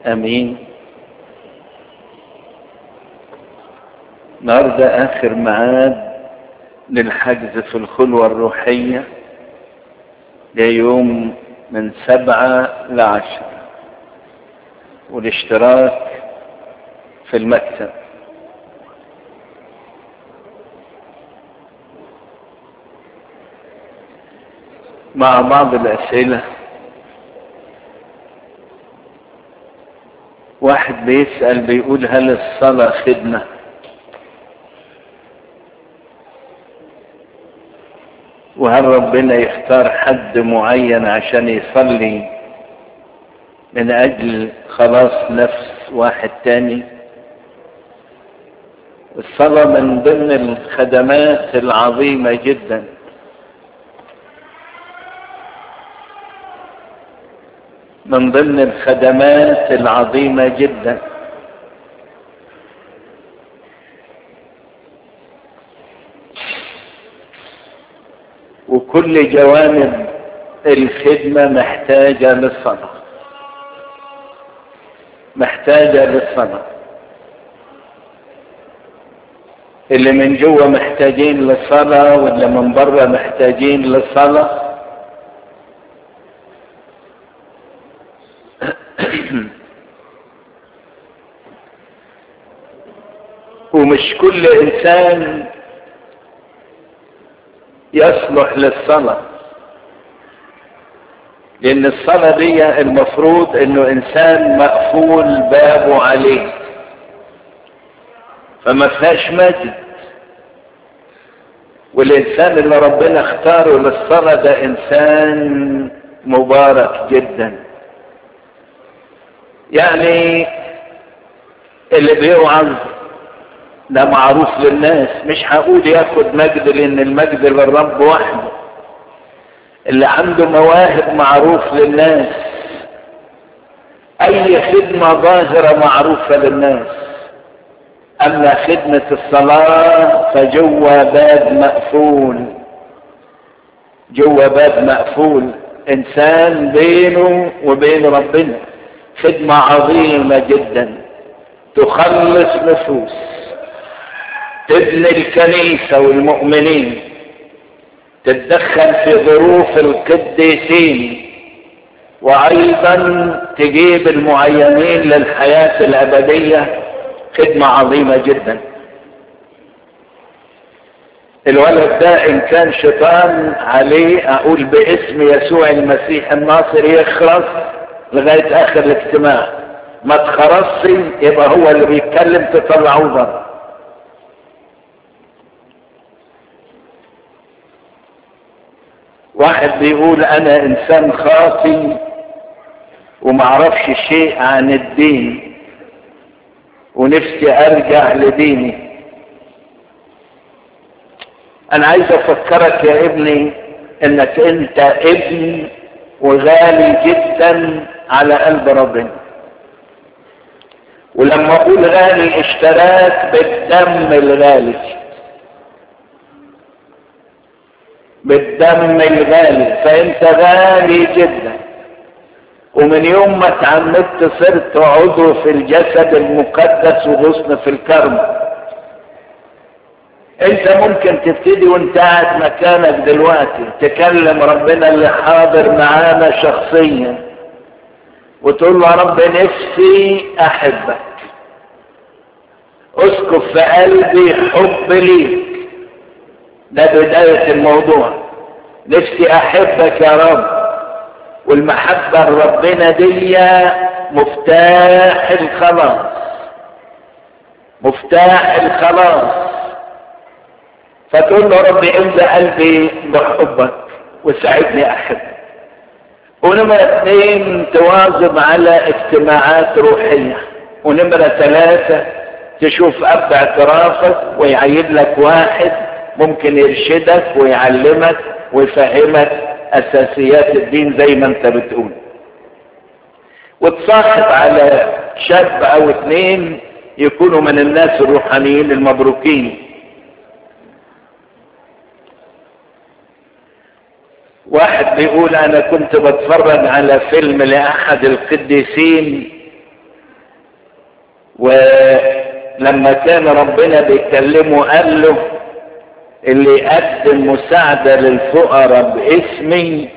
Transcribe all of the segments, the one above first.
امين النهارده اخر ميعاد للحجز في الخلوة الروحية ده يوم من سبعة لعشرة والاشتراك في المكتب مع بعض الأسئلة واحد بيسأل بيقول هل الصلاة خدمة وهل ربنا يختار حد معين عشان يصلي من أجل خلاص نفس واحد تاني الصلاة من ضمن الخدمات العظيمة جدا من ضمن الخدمات العظيمة جدا وكل جوانب الخدمة محتاجة للصلاة محتاجة للصلاة اللي من جوه محتاجين للصلاة واللي من بره محتاجين للصلاة ومش كل انسان يصلح للصلاة لان الصلاة دي المفروض انه انسان مقفول بابه عليه فما فيهاش مجد والانسان اللي ربنا اختاره للصلاة ده انسان مبارك جدا يعني اللي بيوعظ ده معروف للناس مش هقول ياخد مجد لان المجد للرب وحده اللي عنده مواهب معروف للناس اي خدمة ظاهرة معروفة للناس اما خدمة الصلاة فجوا باب مقفول جوا باب مقفول انسان بينه وبين ربنا خدمة عظيمة جدا تخلص نفوس تبني الكنيسة والمؤمنين تتدخل في ظروف القديسين وايضا تجيب المعينين للحياة الابدية خدمة عظيمة جدا الولد ده ان كان شيطان عليه اقول باسم يسوع المسيح الناصر يخرس لغاية اخر الاجتماع ما تخرصش يبقى هو اللي بيتكلم تطلعوه بره واحد بيقول انا انسان خاطي ومعرفش شيء عن الدين ونفسي ارجع لديني انا عايز افكرك يا ابني انك انت ابن وغالي جدا على قلب ربنا ولما اقول غالي اشتراك بالدم الغالي بالدم الغالي فانت غالي جدا ومن يوم ما اتعمدت صرت عضو في الجسد المقدس وغصن في الكرم انت ممكن تبتدي وانت قاعد مكانك دلوقتي تكلم ربنا اللي حاضر معانا شخصيا وتقول له يا رب نفسي احبك اسكب في قلبي حب ليك ده بداية الموضوع نفسي احبك يا رب والمحبة لربنا دي مفتاح الخلاص مفتاح الخلاص فتقول له ربي املى قلبي بحبك وساعدني احبك ونمرة اثنين تواظب على اجتماعات روحية ونمرة ثلاثة تشوف اب اعترافك ويعين لك واحد ممكن يرشدك ويعلمك ويفهمك اساسيات الدين زي ما انت بتقول وتصاحب على شاب او اثنين يكونوا من الناس الروحانيين المبروكين واحد بيقول انا كنت بتفرج على فيلم لاحد القديسين ولما كان ربنا بيكلمه قال له اللي يقدم مساعدة للفقراء باسمي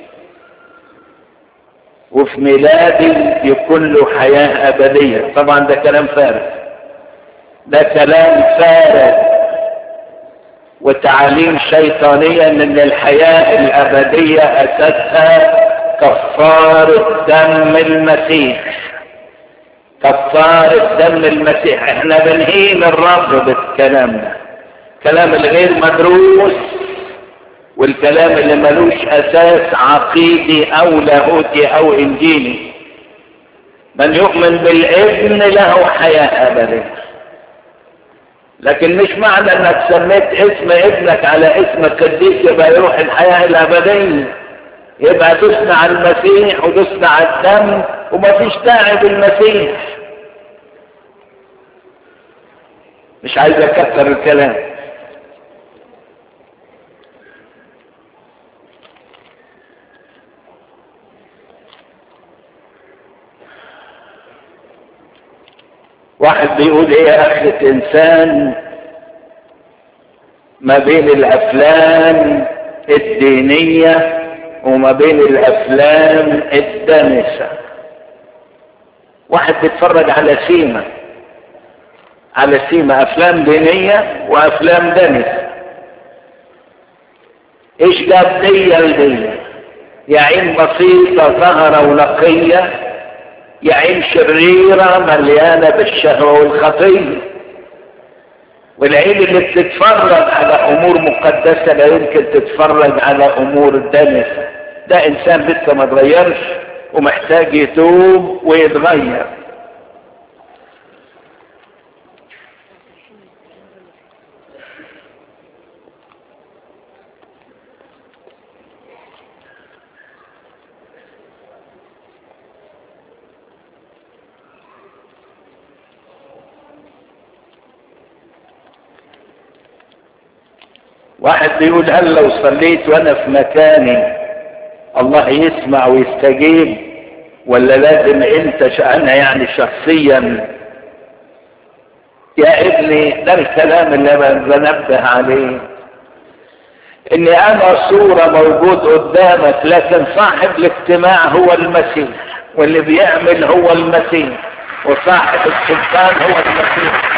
وفي ميلادي يكون له حياة أبدية طبعا ده كلام فارغ ده كلام فارغ وتعاليم شيطانية ان الحياة الابدية اساسها كفارة دم المسيح كفارة دم المسيح احنا بنهين الرب بالكلام ده كلام الغير مدروس والكلام اللي ملوش اساس عقيدي او لاهوتي او انجيلي من يؤمن بالابن له حياة ابدية لكن مش معنى انك سميت اسم ابنك على اسم القديس يبقى يروح الحياة الابدية يبقى تصنع المسيح وتصنع الدم ومفيش داعي بالمسيح مش عايز اكثر الكلام واحد بيقول ايه اخرة انسان ما بين الافلام الدينية وما بين الافلام الدنسة واحد بيتفرج على سيما على سيما افلام دينية وافلام دنسة ايش جاب دي لدي يا عين بسيطة ظهرة ونقية يا عين شريرة مليانة بالشهوة والخطية والعين اللي بتتفرج على امور مقدسة لا يمكن تتفرج على امور دنسة ده انسان لسه ما اتغيرش ومحتاج يتوب ويتغير واحد بيقول هل لو صليت وانا في مكاني الله يسمع ويستجيب ولا لازم انت انا يعني شخصيا يا ابني ده الكلام اللي بنبه عليه اني انا صورة موجود قدامك لكن صاحب الاجتماع هو المسيح واللي بيعمل هو المسيح وصاحب السلطان هو المسيح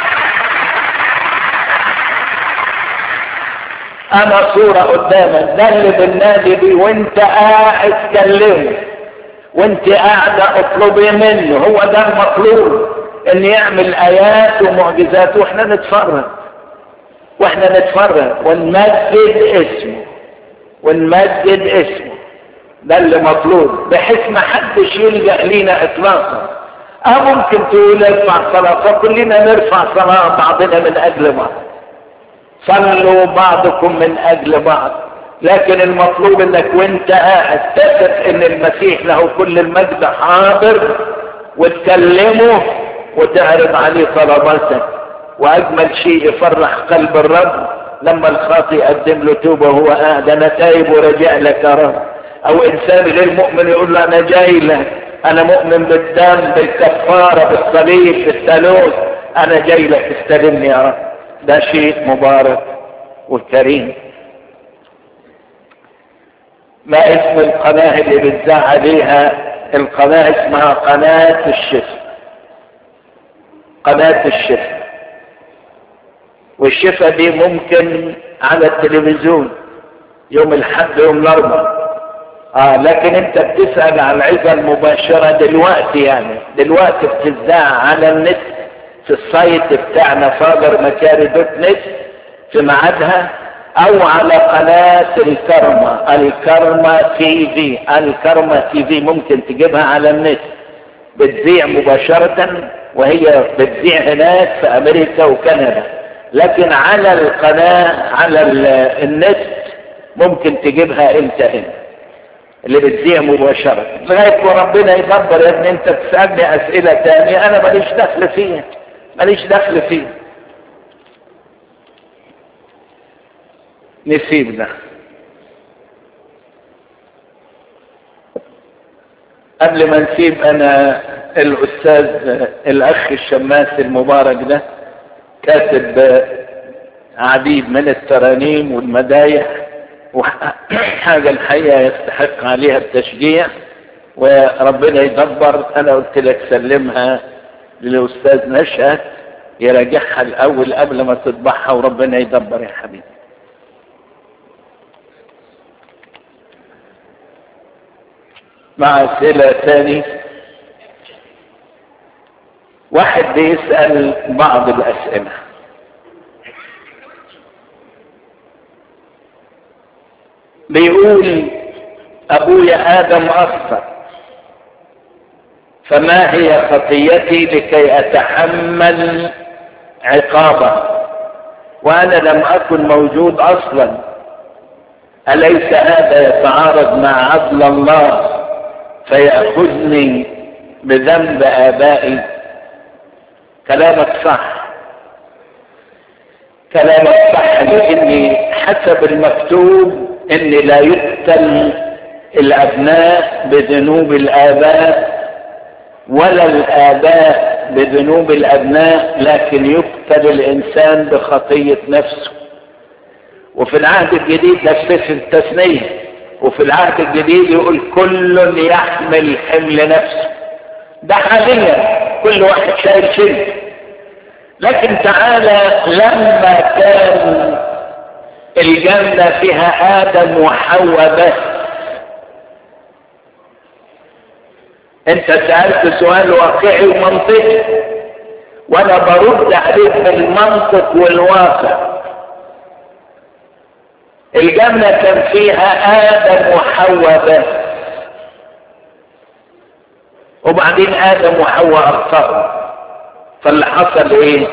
انا صورة قدامك ده اللي بالنادي دي وانت قاعد كلمه وانت قاعدة اطلبي منه هو ده المطلوب ان يعمل ايات ومعجزات واحنا نتفرج واحنا نتفرج ونمجد اسمه ونمجد اسمه ده اللي مطلوب بحيث ما حدش يلجأ لينا اطلاقا اه ممكن تقول ارفع صلاة فكلنا نرفع صلاة بعضنا من اجل بعض صلوا بعضكم من اجل بعض لكن المطلوب انك وانت قاعد تثق ان المسيح له كل المجد حاضر وتكلمه وتعرض عليه طلباتك واجمل شيء يفرح قلب الرب لما الخاطئ يقدم له توبه وهو قاعد انا تايب ورجع لك يا رب او انسان غير مؤمن يقول له انا جاي لك انا مؤمن بالدم بالكفاره بالصليب بالثالوث انا جاي لك استلمني يا رب ده شيء مبارك وكريم ما اسم القناة اللي بتذاع عليها القناة اسمها قناة الشفا قناة الشفا والشفا دي ممكن على التلفزيون يوم الحد يوم الاربعاء اه لكن انت بتسأل عن العظة المباشرة دلوقتي يعني دلوقتي بتذاع على النت في السايت بتاعنا فاجر مكاري دوت نت في ميعادها او على قناة الكرمة الكرمة تي في الكرمة تي في ممكن تجيبها على النت بتذيع مباشرة وهي بتذيع هناك في امريكا وكندا لكن على القناة على النت ممكن تجيبها انت هنا اللي بتذيع مباشرة لغاية ما ربنا يدبر يا ابني انت تسألني اسئلة تانية انا ماليش دخل فيها ماليش دخل فيه نسيبنا قبل ما نسيب انا الاستاذ الاخ الشماس المبارك ده كاتب عديد من الترانيم والمدايح وحاجة الحقيقة يستحق عليها التشجيع وربنا يدبر انا قلت لك سلمها للاستاذ نشأت يراجعها الاول قبل ما تطبعها وربنا يدبر يا حبيبي مع اسئلة تاني واحد بيسأل بعض الاسئلة بيقول ابويا ادم اخطأ فما هي خطيتي لكي اتحمل عقابه وانا لم اكن موجود اصلا اليس هذا يتعارض مع عدل الله فياخذني بذنب ابائي كلامك صح كلامك صح لاني حسب المكتوب ان لا يقتل الابناء بذنوب الاباء ولا الآباء بذنوب الأبناء لكن يقتل الإنسان بخطية نفسه وفي العهد الجديد ده في التثنية وفي العهد الجديد يقول كل يحمل حمل نفسه ده حاليا كل واحد شايل شيء لكن تعالى لما كان الجنة فيها آدم وحواء بس انت سألت سؤال واقعي ومنطقي وانا برد عليك بالمنطق والواقع الجنة كان فيها آدم وحواء بس وبعدين آدم وحواء أخطأوا فاللي حصل إيه؟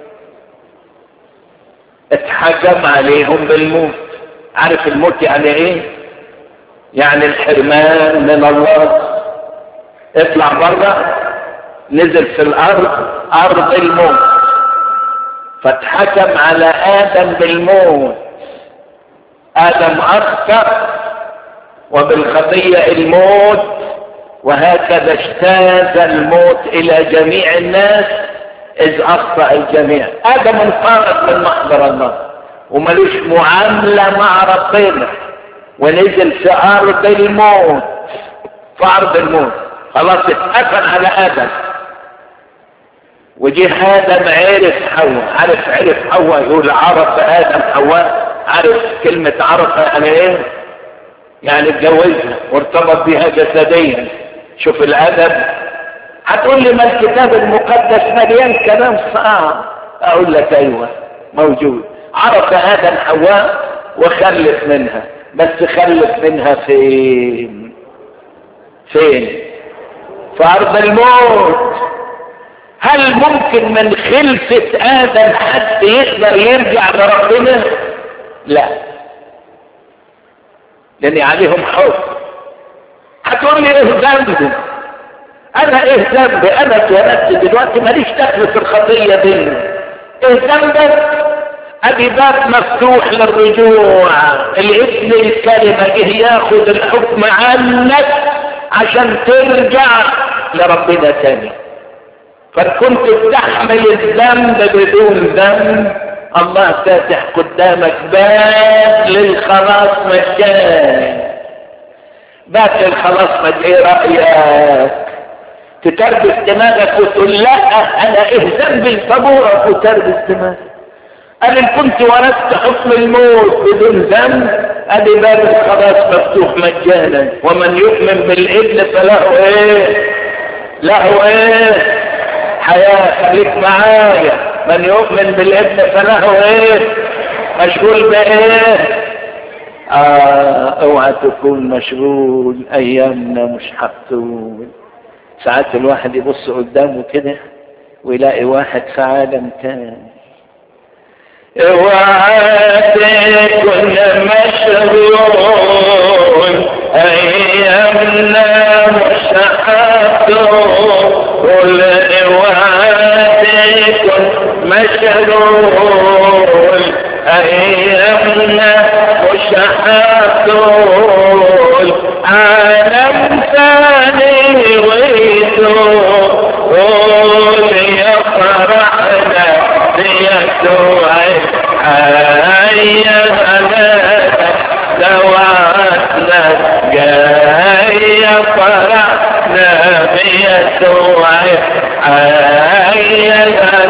اتحكم عليهم بالموت عارف الموت يعني إيه؟ يعني الحرمان من الله اطلع بره نزل في الارض ارض الموت فاتحكم على ادم بالموت ادم اخطا وبالخطيه الموت وهكذا اجتاز الموت الى جميع الناس اذ اخطا الجميع ادم انطرد من محضر الله وملوش معامله مع ربنا ونزل في ارض الموت في ارض الموت خلاص اتقفل على ادم وجه ادم عرف حواء عارف عرف حواء يقول عرف ادم حواء عارف كلمة عرف يعني ايه يعني اتجوزها وارتبط بها جسديا شوف الادب هتقول لي ما الكتاب المقدس مليان كلام صعب اقول لك ايوه موجود عرف ادم حواء وخلف منها بس خلف منها فين فين في ارض الموت هل ممكن من خلفة ادم حد يقدر يرجع لربنا لا لان عليهم حب هتقول لي ايه ذنبي انا ايه ذنبي انا اتولدت دلوقتي ماليش دخل في الخطية دي ايه ذنبك ادي باب مفتوح للرجوع الابن الكلمة جه ياخد الحكم عنك عشان ترجع لربنا تاني فكنت بتحمل الذنب بدون ذنب الله فاتح قدامك باب للخلاص مجاني باب للخلاص مجاني ايه رأيك تتربس دماغك وتقول لا انا ايه ذنبي طابورك وتربس دماغك انا ان كنت ورثت حكم الموت بدون ذنب ادي باب الخلاص مفتوح مجانا ومن يؤمن بالابن فله ايه له ايه حياة خليك معايا من يؤمن بالابن فله ايه مشغول بايه آه اوعى تكون مشغول ايامنا مش هتطول ساعات الواحد يبص قدامه كده ويلاقي واحد في عالم تاني اوعى تكون مشغول ايامنا مش هتطول اوعى تكون مشغول ايامنا مش هتطول عالم ثاني ويدور هيا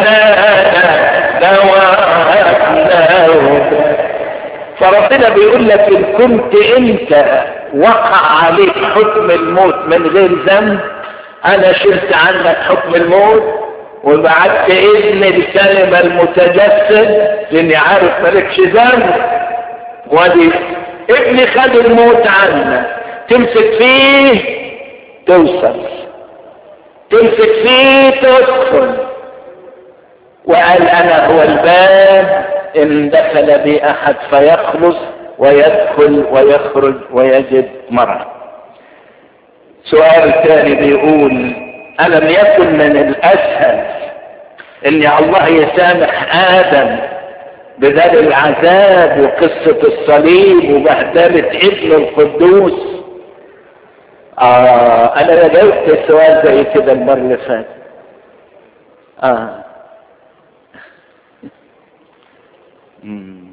دواء فربنا بيقول لك ان كنت انت وقع عليك حكم الموت من غير ذنب انا شلت عنك حكم الموت وبعدت اذن الكلمة المتجسد لاني عارف مالكش ذنب ودي ابني خد الموت عنك تمسك فيه توصل تمسك فيه تدخل وقال انا هو الباب ان دخل بي احد فيخلص ويدخل ويخرج ويجد مرة سؤال ثاني بيقول ألم يكن من الأسهل أن الله يسامح آدم بدل العذاب وقصة الصليب وبهدلة ابنه القدوس آه أنا جاوبت السؤال زي كده المرة اللي فاتت آه مم.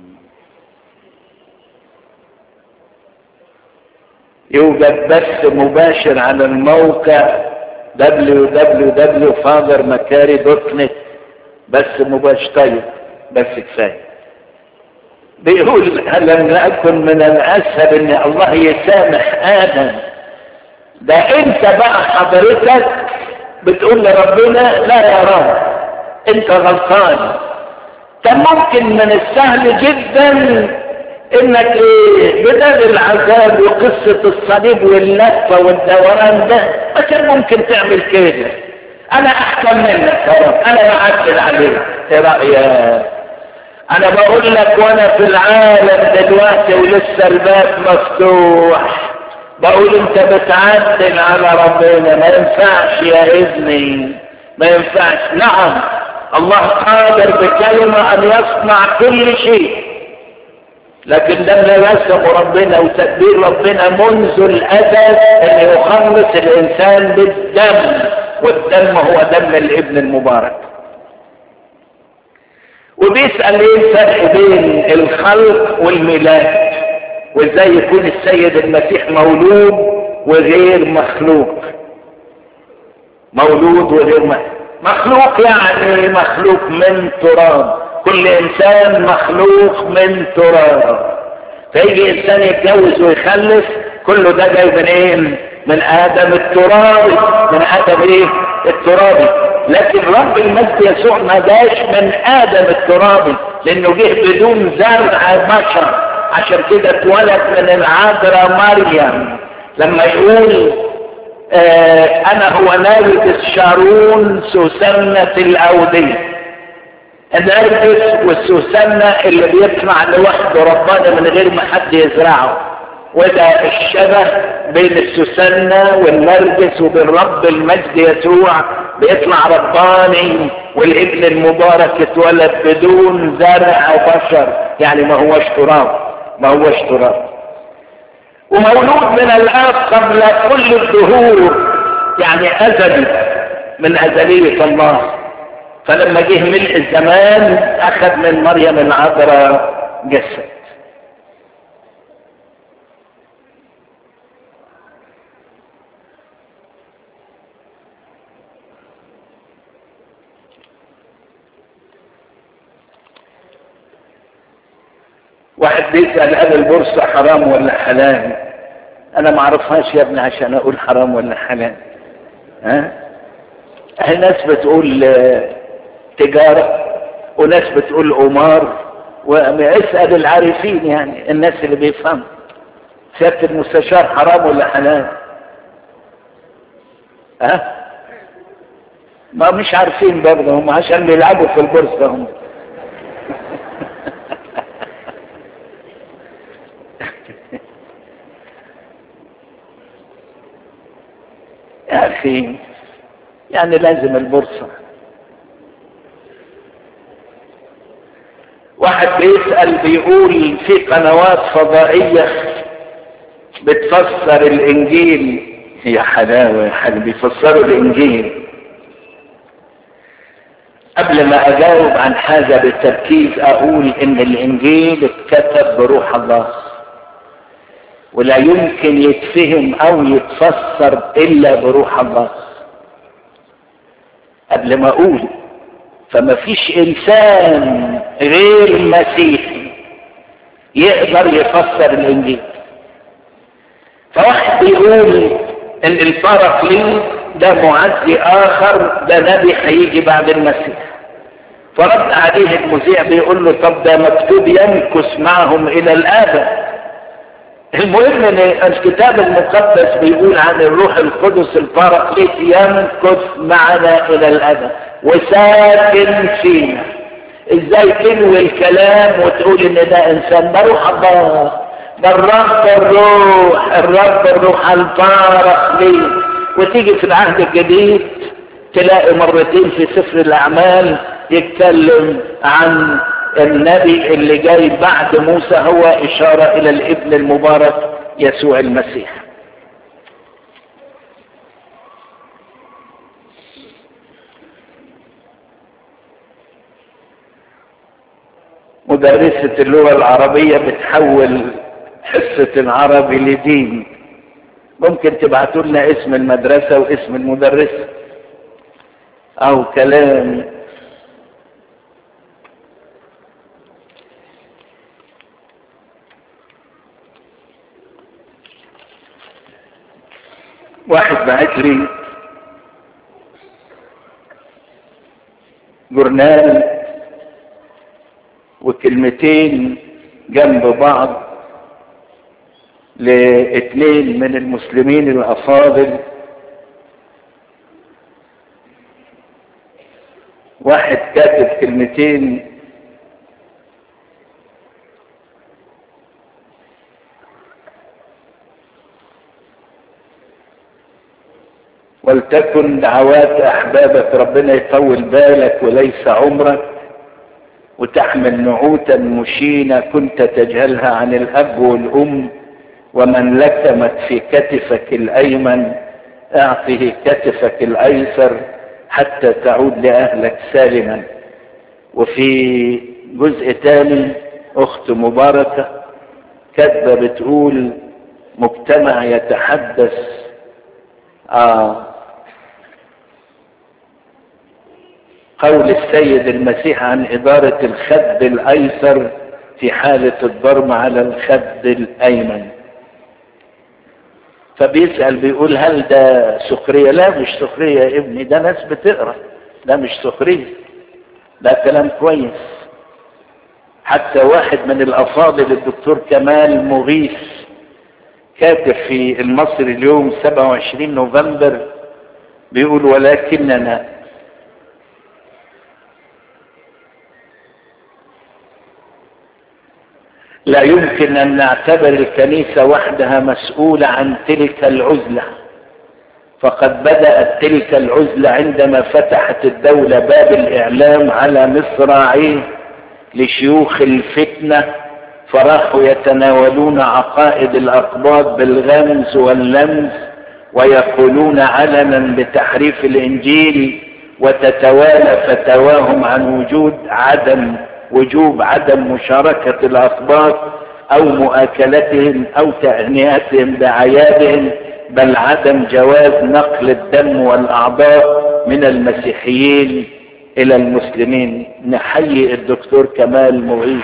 يوجد بث مباشر على الموقع www.fathermakari.net بث مباشر طيب بس كفايه بيقول لم يكن من الاسهل ان الله يسامح ادم ده انت بقى حضرتك بتقول لربنا لا يا رب انت غلطان كان ممكن من السهل جدا انك ايه بدل العذاب وقصة الصليب واللفة والدوران ده ما كان ممكن تعمل كده انا احكم منك يا رب انا بعدل عليك ايه رأيك انا بقول لك وانا في العالم دلوقتي ولسه الباب مفتوح بقول انت بتعدل على ربنا ما ينفعش يا ابني ما ينفعش نعم الله قادر بكلمة ان يصنع كل شيء لكن ده اللي رسمه ربنا وتدبير ربنا منذ الازل ان يخلص الانسان بالدم والدم هو دم الابن المبارك وبيسأل ايه الفرق بين الخلق والميلاد وازاي يكون السيد المسيح مولود وغير مخلوق مولود وغير مخلوق مخلوق يعني مخلوق من تراب كل انسان مخلوق من تراب فيجي انسان يتجوز ويخلف كله ده جاي من ايه من ادم الترابي من ادم ايه الترابي لكن رب المجد يسوع ما جاش من ادم الترابي لانه جه بدون زرع بشر عشان كده اتولد من العذراء مريم لما يقول آه انا هو نارد الشارون سوسنة الاودية النرجس والسوسنة اللي بيطلع لوحده ربنا من غير ما حد يزرعه وده الشبه بين السوسنة والنرجس وبين رب المجد يسوع بيطلع رباني والابن المبارك اتولد بدون زرع بشر يعني ما هوش تراب ما هوش تراب ومولود من الاب قبل كل الدهور يعني ازلي من ازلية الله فلما جه ملء الزمان اخذ من مريم العذراء جسد واحد بيسأل هل البورصة حرام ولا حلال انا ما اعرفهاش يا ابني عشان اقول حرام ولا حلال ها اهي ناس بتقول تجارة وناس بتقول قمار واسأل العارفين يعني الناس اللي بيفهموا سيادة المستشار حرام ولا حلال ها ما مش عارفين برضه هم عشان بيلعبوا في البورصة هم يا اخي يعني لازم البورصة واحد بيسأل بيقول في قنوات فضائية بتفسر الانجيل يا حلاوة يا حلاوة بيفسروا الانجيل قبل ما اجاوب عن حاجة بالتركيز اقول ان الانجيل اتكتب بروح الله ولا يمكن يتفهم او يتفسر الا بروح الله قبل ما اقول فما فيش انسان غير مسيحي يقدر يفسر الانجيل فواحد بيقول ان الباراكليت ده معزي اخر ده نبي هيجي بعد المسيح فرد عليه المذيع بيقول له طب ده مكتوب يمكث معهم الى الابد المهم ان الكتاب المقدس بيقول عن الروح القدس الباراكليت يمكث معنا الى الابد وساكن فينا ازاي تلوي الكلام وتقول ان ده انسان ده روح الله ده الرب الروح الرب الروح الباراكليت وتيجي في العهد الجديد تلاقي مرتين في سفر الاعمال يتكلم عن النبي اللي جاي بعد موسى هو اشاره الى الابن المبارك يسوع المسيح مدرسة اللغة العربية بتحول حصة العربي لدين ممكن تبعتوا لنا اسم المدرسة واسم المدرسة او كلام واحد بعت لي جورنال وكلمتين جنب بعض لاثنين من المسلمين الافاضل واحد كاتب كلمتين ولتكن دعوات احبابك ربنا يطول بالك وليس عمرك وتحمل نعوتا مشينه كنت تجهلها عن الاب والام ومن لكمت في كتفك الايمن اعطه كتفك الايسر حتى تعود لاهلك سالما وفي جزء ثاني اخت مباركه كاتبه بتقول مجتمع يتحدث آه قول السيد المسيح عن إدارة الخد الأيسر في حالة الضرب على الخد الأيمن فبيسأل بيقول هل ده سخرية لا مش سخرية يا ابني ده ناس بتقرأ ده مش سخرية ده كلام كويس حتى واحد من الأفاضل الدكتور كمال مغيث كاتب في المصري اليوم 27 نوفمبر بيقول ولكننا لا يمكن ان نعتبر الكنيسه وحدها مسؤوله عن تلك العزله فقد بدات تلك العزله عندما فتحت الدوله باب الاعلام على مصراعيه لشيوخ الفتنه فراحوا يتناولون عقائد الاقباط بالغمز واللمز ويقولون علنا بتحريف الانجيل وتتوالى فتواهم عن وجود عدم وجوب عدم مشاركة الأقباط أو مؤاكلتهم أو تهنئتهم بأعيادهم بل عدم جواز نقل الدم والأعضاء من المسيحيين إلى المسلمين نحيي الدكتور كمال مغيث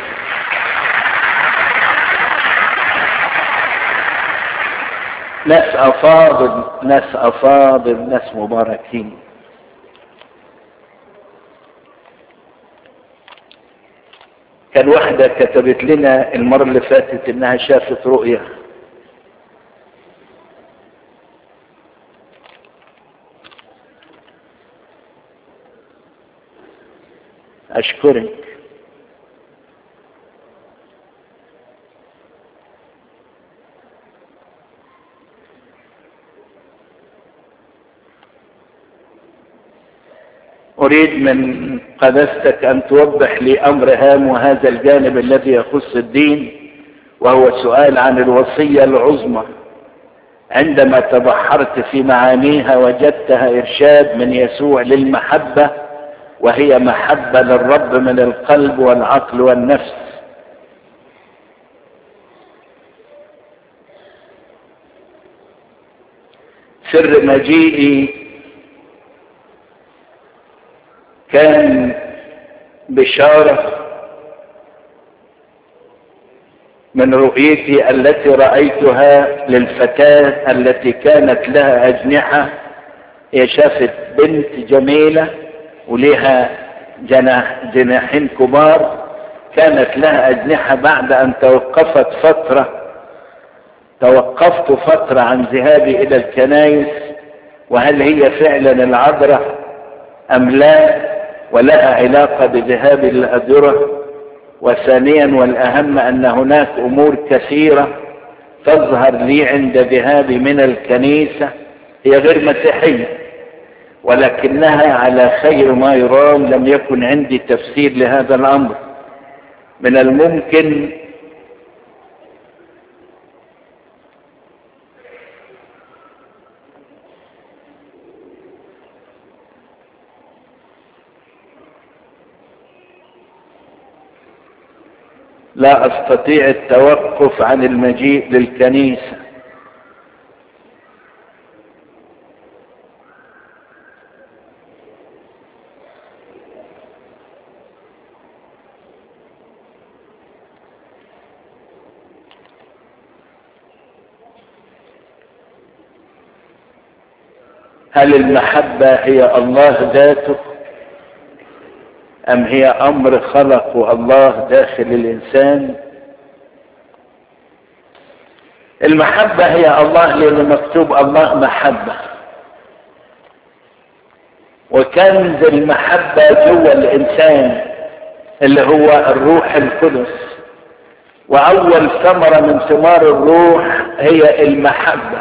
ناس أفاضل ناس أفاضل ناس مباركين كان واحدة كتبت لنا المرة اللي فاتت انها شافت رؤية اشكرك أريد من قدستك أن توضح لي أمر هام وهذا الجانب الذي يخص الدين وهو سؤال عن الوصية العظمى عندما تبحرت في معانيها وجدتها إرشاد من يسوع للمحبة وهي محبة للرب من القلب والعقل والنفس سر مجيئي كان بشارة من رؤيتي التي رأيتها للفتاة التي كانت لها أجنحة هي شافت بنت جميلة ولها جناح جناحين كبار كانت لها أجنحة بعد أن توقفت فترة توقفت فترة عن ذهابي إلى الكنائس وهل هي فعلا العذراء أم لا ولها علاقة بذهابي للأدرة وثانيا والأهم أن هناك أمور كثيرة تظهر لي عند ذهابي من الكنيسة هي غير مسيحية ولكنها على خير ما يرام لم يكن عندي تفسير لهذا الأمر من الممكن لا استطيع التوقف عن المجيء للكنيسه هل المحبه هي الله ذاته أم هي أمر خلقه الله داخل الإنسان المحبة هي الله لأن مكتوب الله محبة وكنز المحبة جوا الإنسان اللي هو الروح القدس وأول ثمرة من ثمار الروح هي المحبة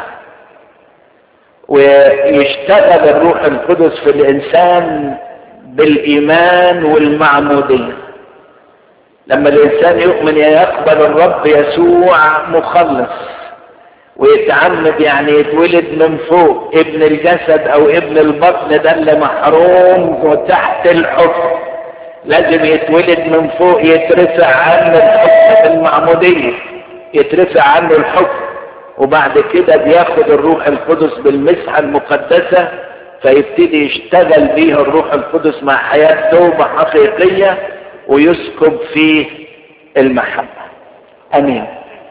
ويشتغل الروح القدس في الإنسان بالايمان والمعموديه لما الانسان يؤمن يقبل الرب يسوع مخلص ويتعمد يعني يتولد من فوق ابن الجسد او ابن البطن ده اللي محروم وتحت الحكم لازم يتولد من فوق يترفع عنه الحكم بالمعموديه يترفع عنه الحكم وبعد كده بياخد الروح القدس بالمسحه المقدسه فيبتدي يشتغل بيه الروح القدس مع حياة توبة حقيقية ويسكب فيه المحبة امين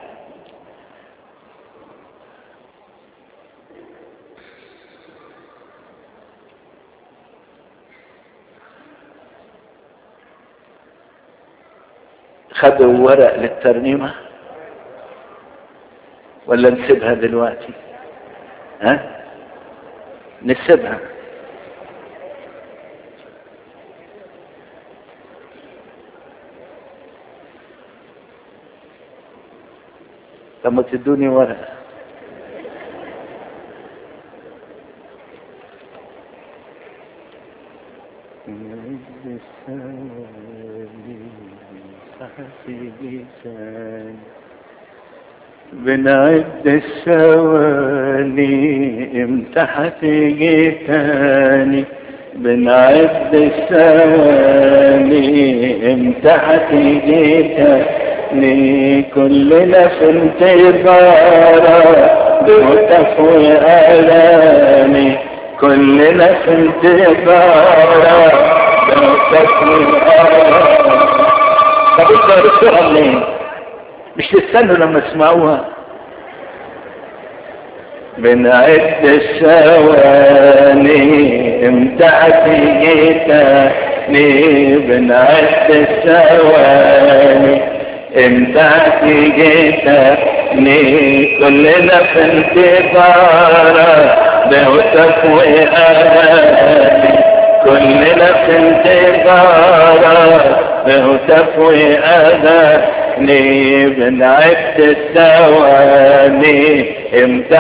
خدوا ورق للترنيمة ولا نسيبها دلوقتي ها نسيبها لما تدوني ورقة بنعد الثواني امتى هتيجي تاني بنعد الثواني امتى هتيجي تاني كلنا في انتظارك بتفوي آلامي كلنا في انتظارك بتفوي آلامي طب انت عرفتها منين؟ مش تستنوا لما تسمعوها بنعد الثواني امتى هتيجي تاني بنعد الثواني امتى هتيجي تاني كلنا في انتظارك بتفوي آلامي كلنا في انتظارك بتفوي آلامي بنعد الثواني امتى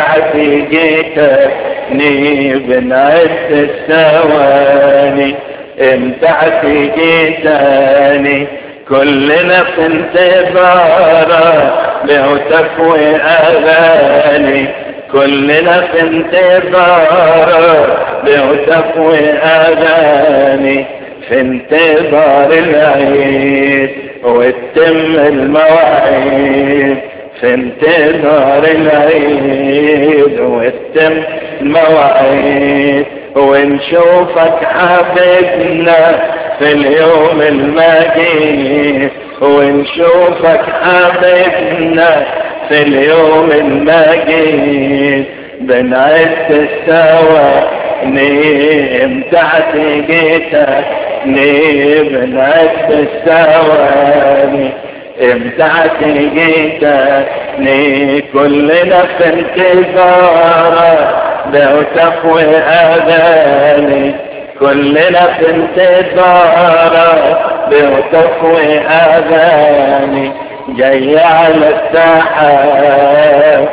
هتيجيتني بنعد الثواني امتى هتيجيتني كلنا في انتظارك له تفوي اغاني كلنا في انتظارك له تفوي اغاني في انتظار العيد وتتم المواعيد في انتظار العيد وتتم المواعيد ونشوفك حبيبنا في اليوم المجيد ونشوفك حبيبنا في اليوم المجيد بنعد سوا نيم تحت جيتك نيم بنعد سوا امتعت جيتك ني كلنا في انتظارك بهتف اغاني كلنا في انتظارك بهتف اغاني جاي على الساحة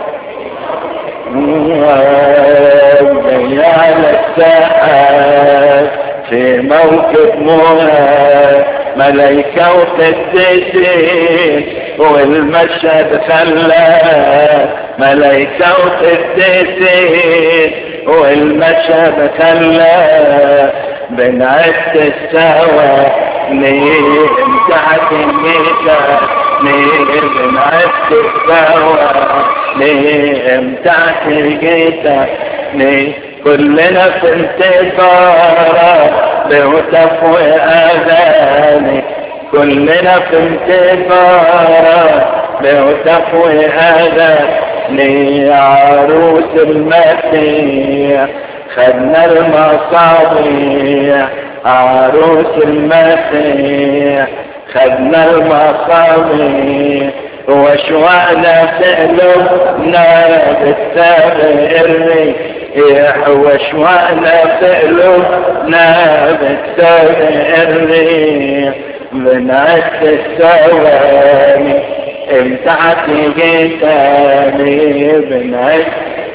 جاي على الساحة في موكب موهاب ملايكة وقديسين والمشهد خلى ملايكة وقديسين والمشهد خلى بنعد سوا نيم تحت الميكا نيم بنعد سوا نيم تحت الجيتا نيم كلنا في انتظارك بهتف وأذاني كلنا في انتظارك بهتف وأذاني عروس المسيح خدنا المصابيح عروس المسيح خدنا المصابيح وشوعنا في قلوبنا بالسابق الريح وشوعنا في قلوبنا بالسابق الريح بنعد الثواني امتعت جيتاني بنعد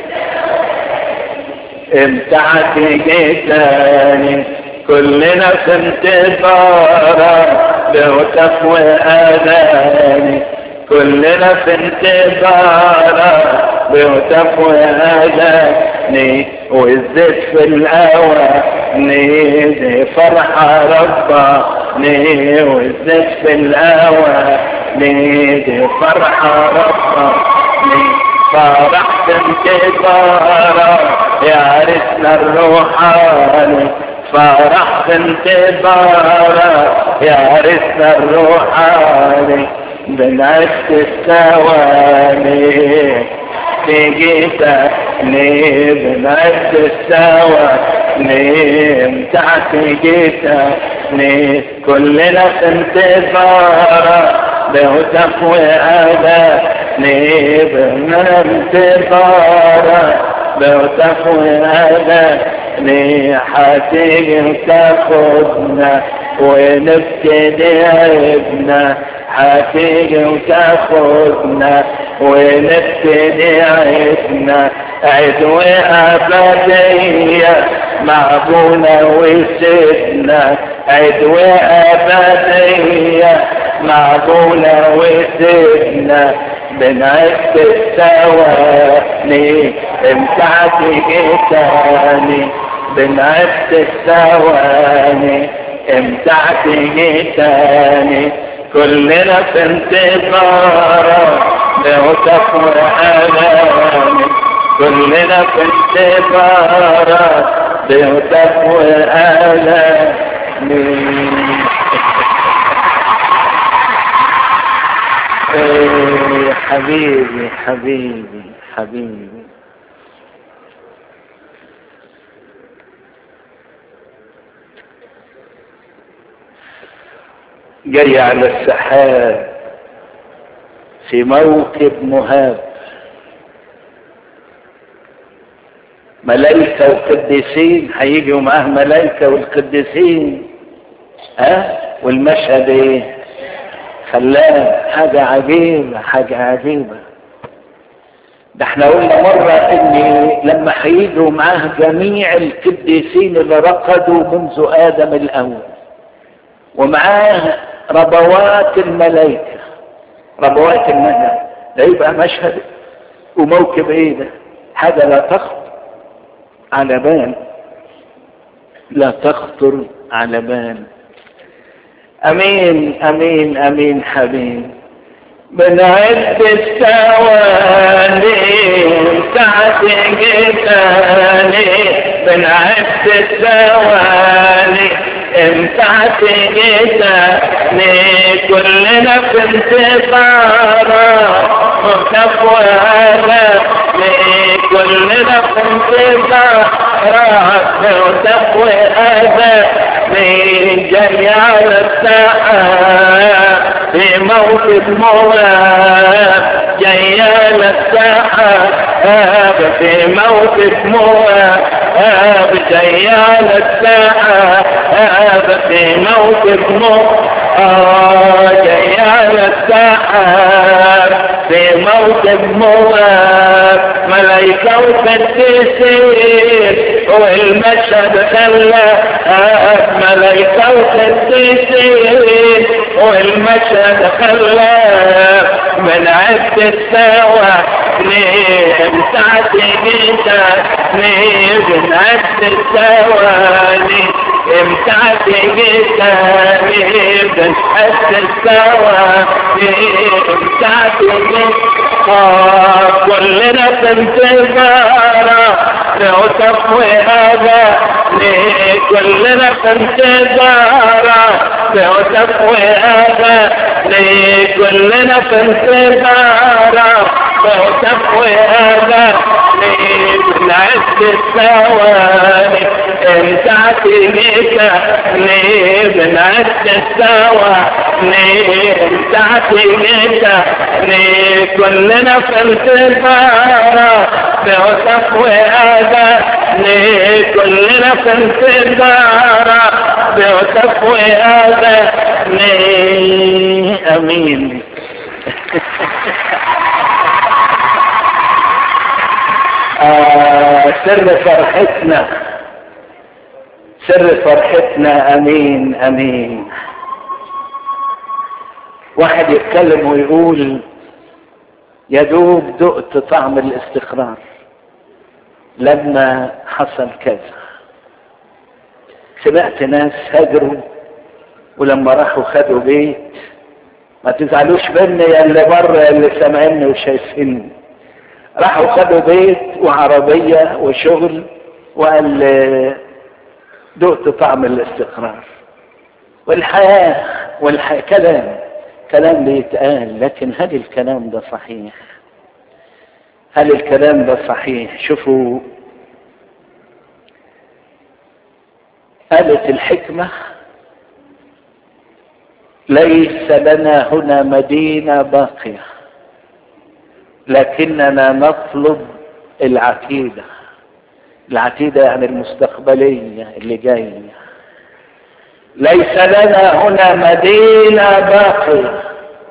امتعت جيتاني كلنا في انتظارك بهتف وآذاني كلنا في انتظارك بهتف وآذاني والزيت في الأواني دي فرحة رباني والزيت في الأواني دي فرحة رباني فرحت انتظارك يا عرسنا الروحاني فرحت انتظارك يا عرسنا الروحاني بنعد الثواني جيتني بنعد الثواني امتعت جيتني كلنا في انتظارك بهتف وأذاني بننتظارك بهتف وأذاني حتيجي تاخدنا ونبتدي عيبنا حتيجي وتاخدنا ونبتدي عيبنا عيد وأبدية معبونا وسيدنا عيد وأبدية معبونا وسيدنا بنعد الثواني امتعت جيتاني بنعد الثواني امتعت جيتاني كلنا في انتظارك بهتف وأغاني كلنا في انتظارك بهتف وأغاني إيه حبيبي حبيبي حبيبي جري على السحاب في موكب مهاب ملائكة وقديسين هيجوا معاه ملائكة والقديسين ها والمشهد ايه خلاه حاجة عجيبة حاجة عجيبة ده احنا قلنا مرة ان لما هيجوا معاه جميع القديسين اللي رقدوا منذ ادم الاول ومعاه ربوات الملائكة ربوات الملائكة ده يبقى مشهد وموكب ايه ده حاجة لا تخطر على بال لا تخطر على بال امين امين امين حبيب بنعد الثواني ساعة جيتاني بنعد الثواني امتعت جيتني كلنا في انتصارات تقوى هذا كلنا في انتصارات وتقوى هذا من جميع الساعات في موقف مواب جيال الساعات في موقف مواب جيال الساعات في موقف مواب جيال الساعات في موقف مواب ملايكة وقديسين والمشهد خلى ملايكة وقديسين والمشهد خلى من عد السوا نيم ساعة جيتا نيم من عد الثواني امتعت جيتا نيم من عد الثواني امتعت جيتا كلنا في انتظارة وتقوي هذا كلنا في انتظارة وتقوي هذا كلنا في انتظارة وتقوي هذا من عز الثواني انت عتيجيك من عز الثواني انت عتيجيك كلنا في انتظارة وتقوي هذا كلنا في انتظارة وتقوي هذا امين آه سر فرحتنا سر فرحتنا امين امين واحد يتكلم ويقول يا دوب دقت طعم الاستقرار لما حصل كذا سمعت ناس هاجروا ولما راحوا خدوا بيت ما تزعلوش مني يا اللي بره يا اللي سامعيني وشايفيني راحوا خدوا بيت وعربية وشغل وقال دقت طعم الاستقرار والحياة والحياة كلام كلام بيتقال لكن هل الكلام ده صحيح هل الكلام ده صحيح شوفوا قالت الحكمة ليس لنا هنا مدينة باقية لكننا نطلب العتيدة العتيدة يعني المستقبلية اللي جاية ليس لنا هنا مدينة باقية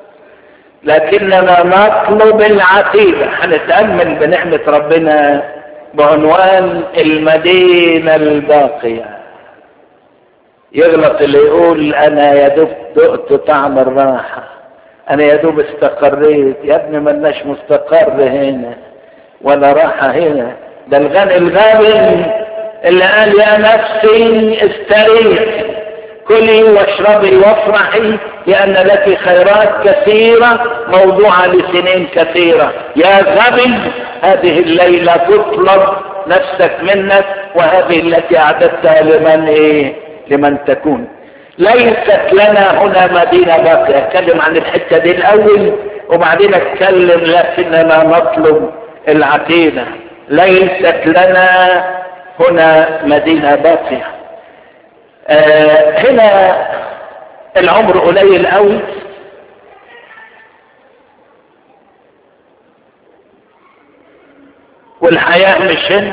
لكننا نطلب العتيدة هنتأمل بنعمة ربنا بعنوان المدينة الباقية يغلط اللي يقول انا يا دوب دقت طعم الراحة انا يا دوب استقريت يا ابني ملناش مستقر هنا ولا راحة هنا ده الغني الغبي اللي قال يا نفسي استريحي كلي واشربي وافرحي لان لك خيرات كثيرة موضوعة لسنين كثيرة يا غبي هذه الليلة تطلب نفسك منك وهذه التي اعددتها لمن ايه لمن تكون ليست لنا هنا مدينة باقية اتكلم عن الحتة دي الاول وبعدين اتكلم لكننا نطلب العقيدة ليست لنا هنا مدينة باقية آه هنا العمر قليل قوي والحياة مش هنا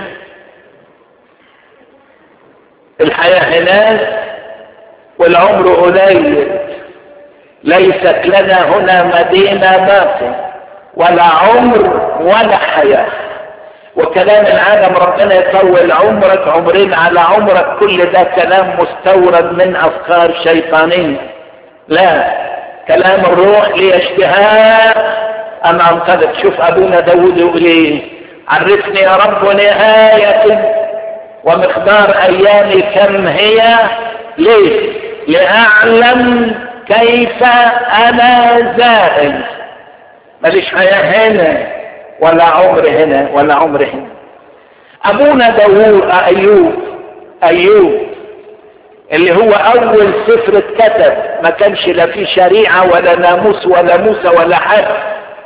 الحياة هناك والعمر قليل ليست لنا هنا مدينة باقية ولا عمر ولا حياة وكلام العالم ربنا يطول عمرك عمرين على عمرك كل ده كلام مستورد من افكار شيطانية لا كلام الروح لي اشتهاء ان انطلق شوف ابونا داود يقول ايه عرفني يا رب نهاية ومقدار ايامي كم هي ليه لاعلم كيف انا زائل ماليش حياة هنا ولا عمر هنا ولا عمر هنا ابونا داوود ايوب ايوب اللي هو اول سفر اتكتب ما كانش لا فيه شريعة ولا ناموس ولا موسى ولا حاجة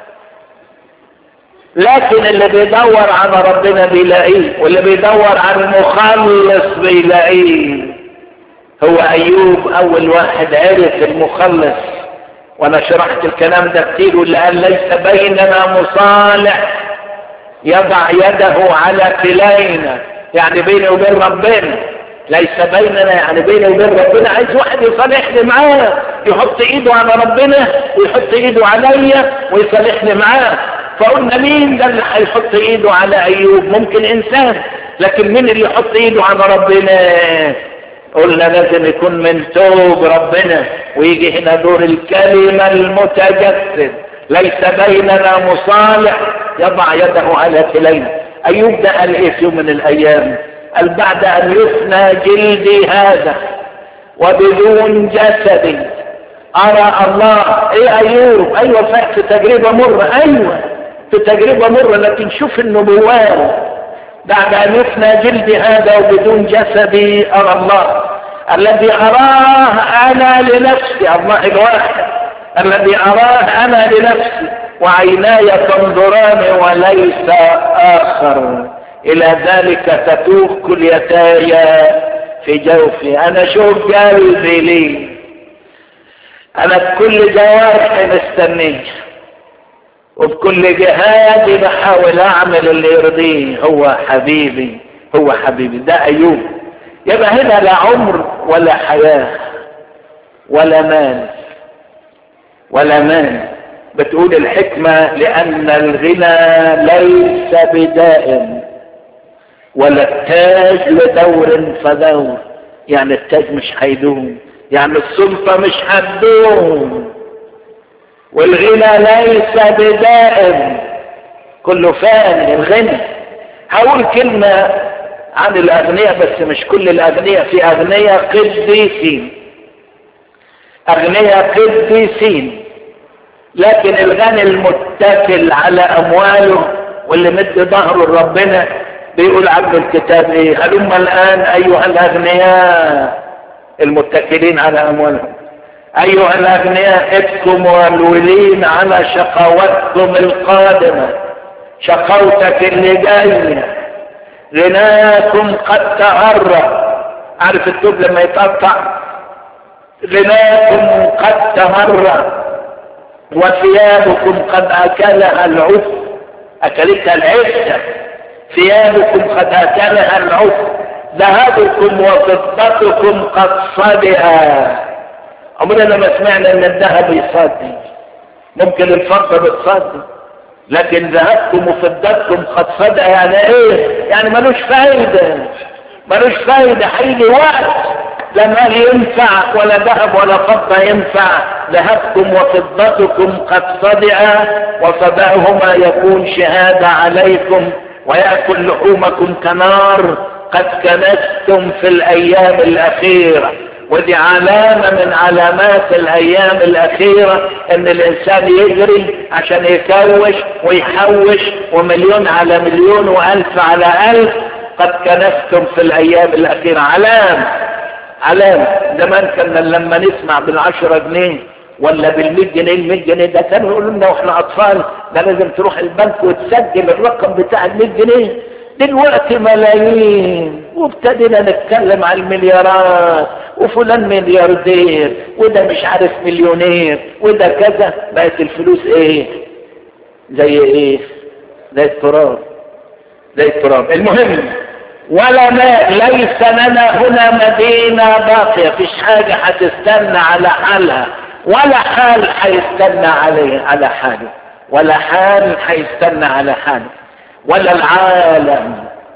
لكن اللي بيدور على ربنا بيلاقيه واللي بيدور على المخلص بيلاقيه هو ايوب اول واحد عرف المخلص وانا شرحت الكلام ده كتير واللي قال ليس بيننا مصالح يضع يده على كلينا يعني بيني وبين ربنا ليس بيننا يعني بيني وبين ربنا عايز واحد يصالحني معاه يحط ايده على ربنا ويحط ايده عليا ويصالحني معاه فقلنا مين ده اللي هيحط ايده على ايوب ممكن انسان لكن مين اللي يحط ايده على ربنا قلنا لازم يكون من توب ربنا ويجي هنا دور الكلمة المتجسد ليس بيننا مصالح يضع يده على كلينا ايوب ده قال ايه في يوم من الايام قال بعد ان يفنى جلدي هذا وبدون جسدي ارى الله ايه ايوب ايوه فات في تجربة مرة ايوه في تجربة مرة لكن شوف النبوات بعد ان يفنى جلدي هذا وبدون جسدي ارى الله الذي اراه انا لنفسي الله الواحد الذي اراه انا لنفسي وعيناي تنظران وليس اخر الى ذلك تتوه كليتاي في جوفي انا شوف قلبي لي انا بكل جوارحي مستنيه وبكل جهادي بحاول اعمل اللي يرضيه هو حبيبي هو حبيبي ده ايوب يبقى هنا لا عمر ولا حياة ولا مال ولا مال بتقول الحكمة لأن الغنى ليس بدائم ولا التاج لدور فدور يعني التاج مش هيدوم يعني السلطة مش هتدوم والغنى ليس بدائم كله فاني الغنى هقول كلمة عن الأغنياء بس مش كل الأغنياء في أغنياء قديسين أغنياء قديسين لكن الغني المتكل على أمواله واللي مد ظهره لربنا بيقول عبد الكتاب ايه هلم الآن أيها الأغنياء المتكلين على أموالهم أيها الأغنياء ابكم والولين على شقوتكم القادمة شقوتك اللي جاية غناكم قد تهرب عارف الدب لما يتقطع غناكم قد تهرب وثيابكم قد أكلها العف أكلتها العفة ثيابكم قد أكلها العف ذهبكم وفضتكم قد صدها عمرنا ما سمعنا ان الذهب يصدي ممكن الفضة بتصدي لكن ذهبكم وفضتكم قد صدى يعني ايه يعني ملوش فايدة ملوش فايدة هيجي وقت لا مال ينفع ولا ذهب ولا فضة ينفع ذهبكم وفضتكم قد صدع وصدعهما يكون شهادة عليكم ويأكل لحومكم كنار قد كنستم في الأيام الأخيرة ودي علامة من علامات الأيام الأخيرة إن الإنسان يجري عشان يكوش ويحوش ومليون على مليون وألف على ألف قد كنستم في الأيام الأخيرة علامة علامة زمان كنا لما نسمع بالعشرة جنيه ولا بالمية جنيه المية جنيه ده كانوا يقولوا لنا واحنا أطفال ده لازم تروح البنك وتسجل الرقم بتاع المية جنيه دلوقتي ملايين وابتدينا نتكلم على المليارات وفلان ملياردير وده مش عارف مليونير وده كذا بقت الفلوس ايه زي ايه زي التراب زي التراب المهم ولا ما ليس لنا هنا مدينة باقية فيش حاجة هتستنى على حالها ولا حال هيستنى عليه على حاله ولا حال هيستنى على حاله ولا العالم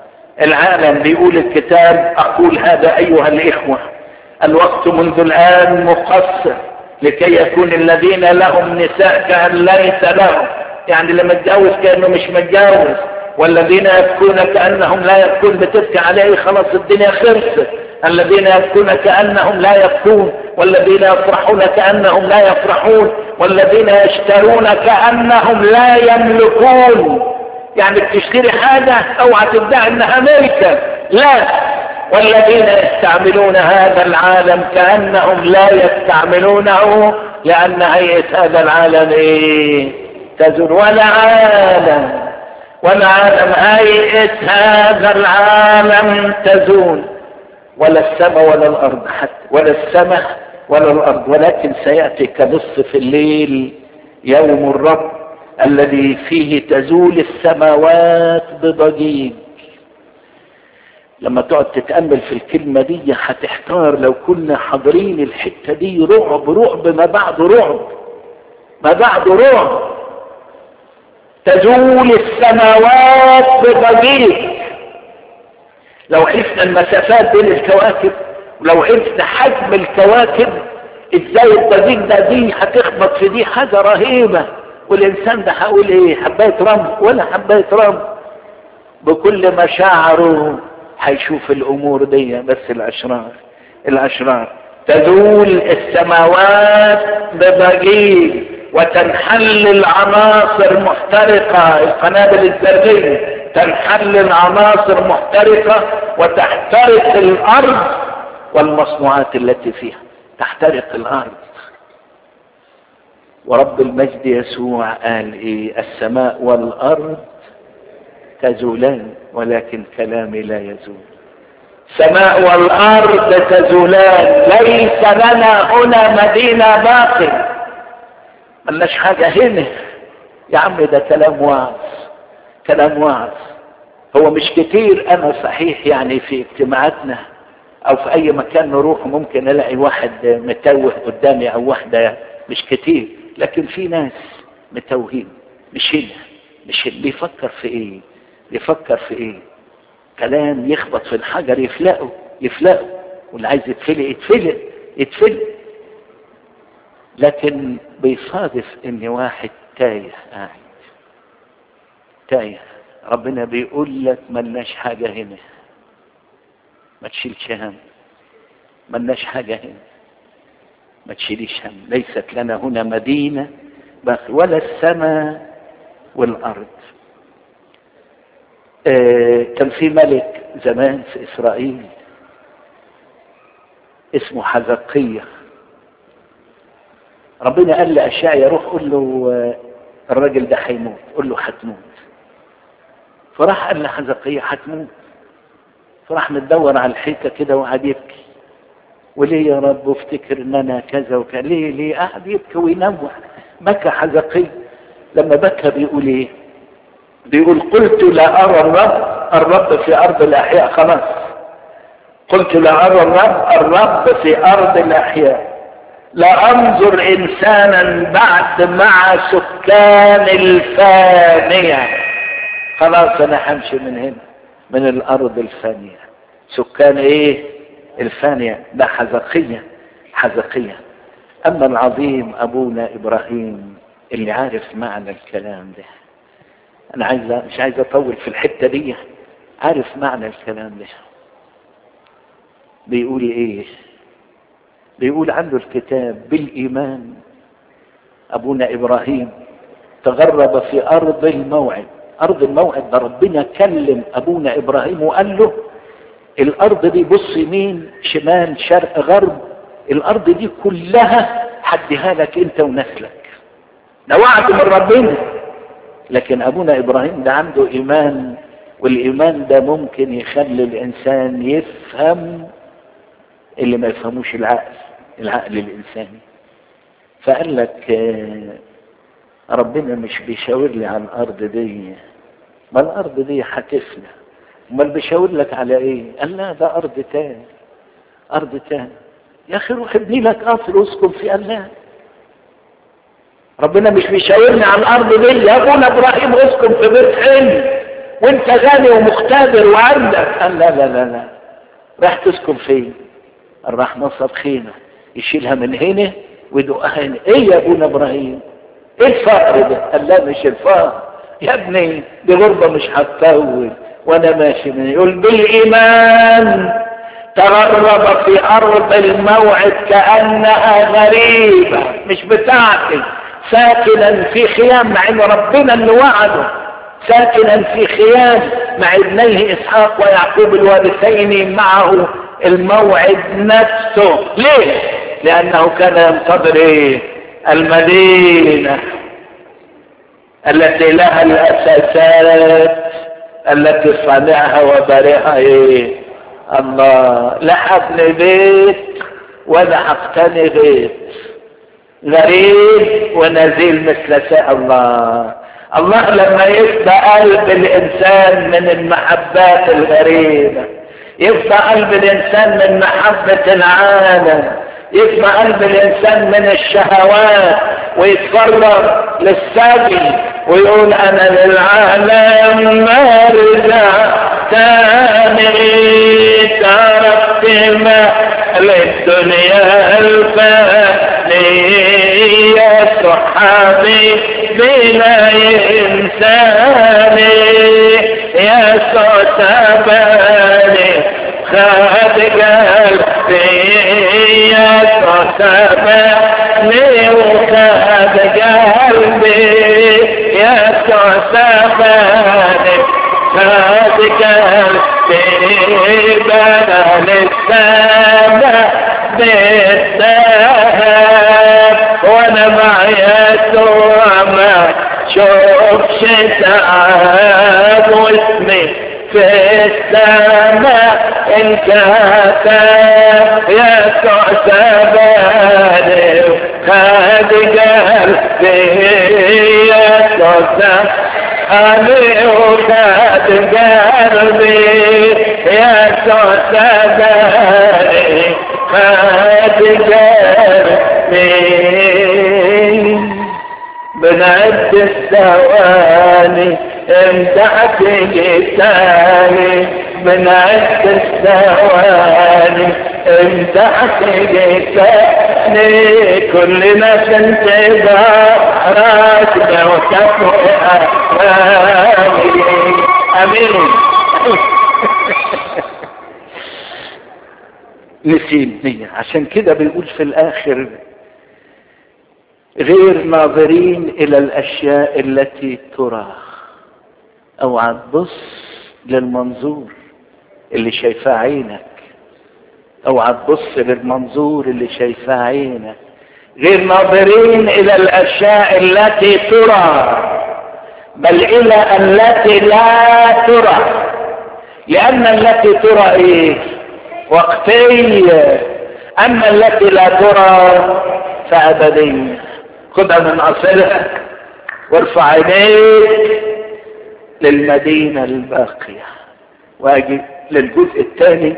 العالم بيقول الكتاب اقول هذا ايها الاخوة الوقت منذ الان مقصر لكي يكون الذين لهم نساء كأن ليس لهم يعني اللي متجوز كأنه مش متجوز والذين يبكون كأنهم لا يبكون بتبكي عليه خلاص الدنيا خلصت الذين يبكون كأنهم لا يبكون والذين يفرحون كأنهم لا يفرحون والذين يشترون كأنهم لا يملكون يعني بتشتري حاجة اوعى تدعي انها ملكة لا والذين يستعملون هذا العالم كأنهم لا يستعملونه لأن هيئة هذا العالم إيه تزول ولا عالم ولا عالم هيئة هذا العالم تزول ولا السماء ولا الأرض حتى ولا السماء ولا الأرض ولكن سيأتي كنصف الليل يوم الرب الذي فيه تزول السماوات بضجيج لما تقعد تتأمل في الكلمة دي هتحتار لو كنا حاضرين الحتة دي رعب رعب ما بعد رعب ما بعد رعب تزول السماوات بضجيج لو عرفنا المسافات بين الكواكب ولو عرفنا حجم الكواكب ازاي الضجيج ده دي هتخبط في دي حاجة رهيبة والانسان ده هقول ايه حباية رمل ولا حباية رمل بكل مشاعره هيشوف الامور دي بس الاشرار الاشرار تزول السماوات بضجيج وتنحل العناصر محترقة القنابل الذرية تنحل العناصر محترقة وتحترق الارض والمصنوعات التي فيها تحترق الارض ورب المجد يسوع قال ايه السماء والارض تزولان ولكن كلامي لا يزول السماء والارض تزولان ليس لنا هنا مدينة باقي ملناش حاجة هنا يا عم ده كلام وعظ كلام وعظ هو مش كتير انا صحيح يعني في اجتماعاتنا او في اي مكان نروح ممكن الاقي واحد متوه قدامي او واحدة مش كتير لكن في ناس متوهين مش هنا مش اللي يفكر في ايه يفكر في ايه كلام يخبط في الحجر يفلقه يفلقه واللي عايز يتفلق يتفلق يتفلق لكن بيصادف ان واحد تايه قاعد تايه ربنا بيقول لك ملناش حاجة هنا ما تشيلش هم ملناش حاجة هنا ما تشيليش هم ليست لنا هنا مدينة باقي ولا السماء والأرض آه كان في ملك زمان في إسرائيل اسمه حزقية ربنا قال لأشعيا يروح قول له آه الراجل ده هيموت قول له هتموت فراح قال لحزقية هتموت فراح متدور على الحيطة كده وقعد يبكي وليه يا رب افتكر ان انا كذا وكذا ليه ليه قعد يبكي وينوع بكى حزقي لما بكى بيقول ايه بيقول قلت لا ارى الرب الرب في ارض الاحياء خلاص قلت لا ارى الرب الرب في ارض الاحياء لا انظر انسانا بعد مع سكان الفانية خلاص انا همشي من هنا من الارض الفانية سكان ايه الفانية ده حزقية حزقية اما العظيم ابونا ابراهيم اللي عارف معنى الكلام ده انا عايز مش عايز اطول في الحتة دي عارف معنى الكلام ده بيقول ايه بيقول عنده الكتاب بالايمان ابونا ابراهيم تغرب في ارض الموعد ارض الموعد ده ربنا كلم ابونا ابراهيم وقال له الارض دي بص يمين شمال شرق غرب الارض دي كلها حديها لك انت ونسلك ده وعد من ربنا لكن ابونا ابراهيم ده عنده ايمان والايمان ده ممكن يخلي الانسان يفهم اللي ما يفهموش العقل العقل الانساني فقال لك ربنا مش بيشاور لي على الارض دي ما الارض دي هتفنى امال بيشاور لك على ايه قال لا ده ارض تاني ارض تاني يا اخي روح ابني لك قصر اسكن في قال لا ربنا مش بيشاورني على الارض دي يا ابونا ابراهيم اسكن في بيت حلم وانت غني ومقتدر وعندك قال لا لا لا لا راح تسكن فين قال راح نصب خيمه يشيلها من هنا ويدقها هنا ايه يا ابونا ابراهيم ايه الفقر ده قال لا مش الفقر يا ابني دي غربة مش هتطول وانا ماشي من يقول بالايمان تغرب في ارض الموعد كانها غريبة مش بتاعتي ساكنا في خيام مع ان ربنا اللي وعده ساكنا في خيام مع ابنيه اسحاق ويعقوب الوارثين معه الموعد نفسه ليه لانه كان ينتظر ايه المدينه التي لها الاساسات التي صنعها وبارئها ايه الله لا حبني بيت ولا حقتني بيت غريب ونزيل مثل شاء الله الله لما يفدى قلب الانسان من المحبات الغريبة يفدى قلب الانسان من محبة العالم يفدى قلب الانسان من الشهوات ويتفرغ للسبي ويقول انا للعالم ما رجع تاني تركت ما للدنيا الفانية صحابي بلا إنساني يا سوسباني خد قلبي يا سوسباني وخد قلبي يا سوسباني خد قلبي بدل السماء بالذهب وانا مع يسوع ما شوفش تعب واسمي في السماء انكتب يسوع سباني خد قلبي يسوع سباني وخد قلبي يسوع سباني خد قلبي بنعد الثواني امتحت لساني بنعد الثواني امتحت لساني كلنا في انتظارك وتفوق امين نسيب عشان كده بيقول في الاخر غير ناظرين الى الاشياء التي ترى اوعى تبص للمنظور اللي شايفاه عينك اوعى تبص للمنظور اللي شايفاه عينك غير ناظرين الى الاشياء التي ترى بل الى التي لا ترى لان التي ترى ايه وقتيه اما التي لا ترى فابديه خدها من اصلها وارفع عينيك للمدينة الباقية واجي للجزء الثاني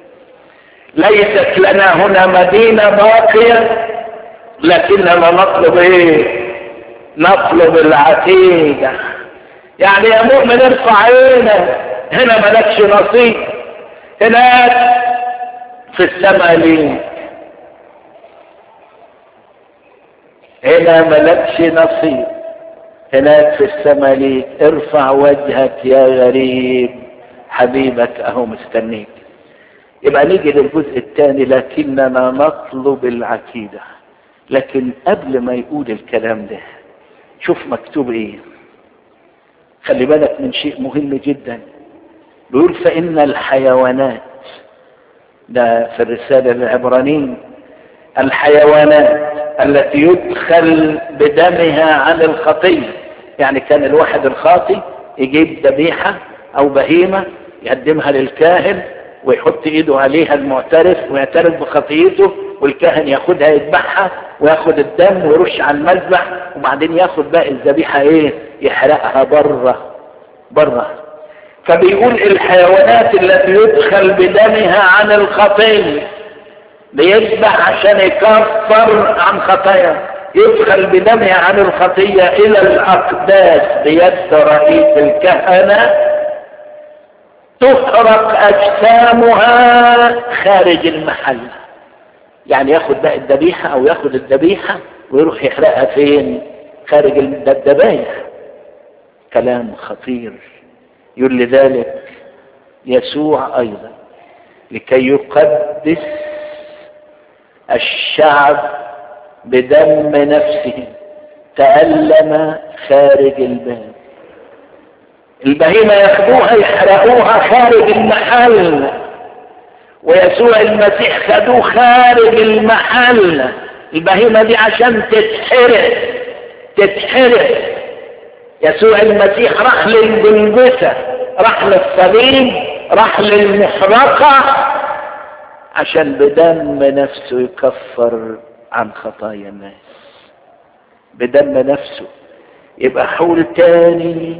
ليست لنا هنا مدينة باقية لكننا نطلب ايه نطلب العتيدة يعني يا مؤمن ارفع عينك هنا ملكش نصيب هناك في السماء ليك هنا ملكش نصيب هناك في السماء ليك ارفع وجهك يا غريب حبيبك اهو مستنيك يبقى نيجي للجزء الثاني لكننا نطلب العقيدة لكن قبل ما يقول الكلام ده شوف مكتوب ايه خلي بالك من شيء مهم جدا بيقول فإن الحيوانات ده في الرسالة للعبرانيين الحيوانات التي يدخل بدمها عن الخطية يعني كان الواحد الخاطي يجيب ذبيحة او بهيمة يقدمها للكاهن ويحط ايده عليها المعترف ويعترف بخطيته والكاهن ياخدها يذبحها وياخد الدم ويرش على المذبح وبعدين ياخد باقي الذبيحة ايه يحرقها بره بره فبيقول الحيوانات التي يدخل بدمها عن الخطيه بيذبح عشان يكفر عن خطايا يدخل بدمها عن الخطية إلى الأقداس بيد رئيس الكهنة تحرق أجسامها خارج المحل يعني ياخد بقى الذبيحة أو ياخد الذبيحة ويروح يحرقها فين؟ خارج الذبايح كلام خطير يقول لذلك يسوع أيضا لكي يقدس الشعب بدم نفسه تألم خارج الباب البهيمة ياخدوها يحرقوها خارج المحل ويسوع المسيح خدوه خارج المحل البهيمة دي عشان تتحرق تتحرق يسوع المسيح راح للجلجسة راح للصليب راح للمحرقة عشان بدم نفسه يكفر عن خطايا الناس بدم نفسه يبقى حول تاني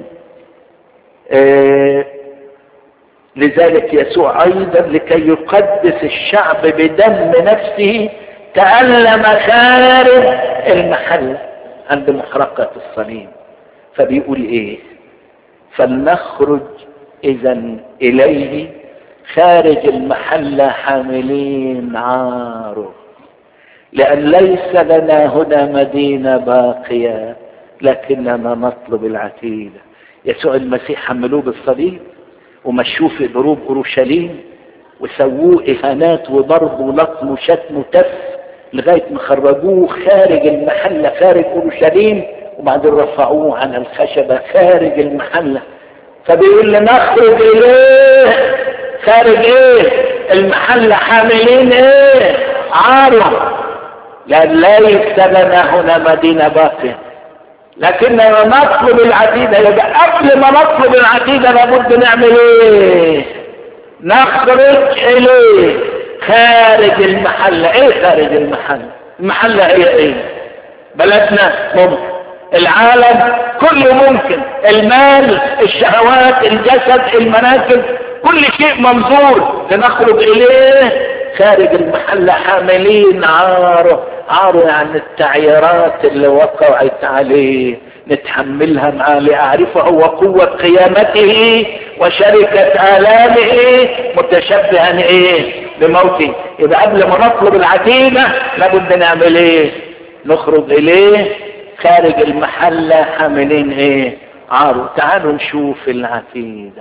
آه لذلك يسوع ايضا لكي يقدس الشعب بدم نفسه تألم خارج المحل عند محرقة الصليب فبيقول ايه فلنخرج اذا اليه خارج المحل حاملين عاره لأن ليس لنا هنا مدينة باقية لكننا نطلب العتيدة يسوع المسيح حملوه بالصليب ومشوه في ضروب أورشليم وسووه إهانات وضرب ولطم وشتم وتف لغاية ما خرجوه خارج المحلة خارج أورشليم وبعدين رفعوه عن الخشبة خارج المحلة فبيقول لنخرج إليه خارج إيه المحلة حاملين إيه عاره لأن ليس لنا هنا مدينة باقية لكننا نطلب العتيدة يبقى قبل ما نطلب العتيدة لابد نعمل ايه نخرج اليه خارج المحلة ايه خارج المحلة المحلة هي ايه بلدنا ممكن العالم كله ممكن المال الشهوات الجسد المناكب كل شيء منظور لنخرج اليه خارج المحل حاملين عاره عاره يعني التعييرات اللي وقعت عليه نتحملها معاه لأعرفه وقوة قيامته وشركة آلامه متشبها ايه بموته يبقى قبل ما نطلب العتيدة لابد نعمل ايه نخرج اليه خارج المحلة حاملين ايه عاره تعالوا نشوف العتيده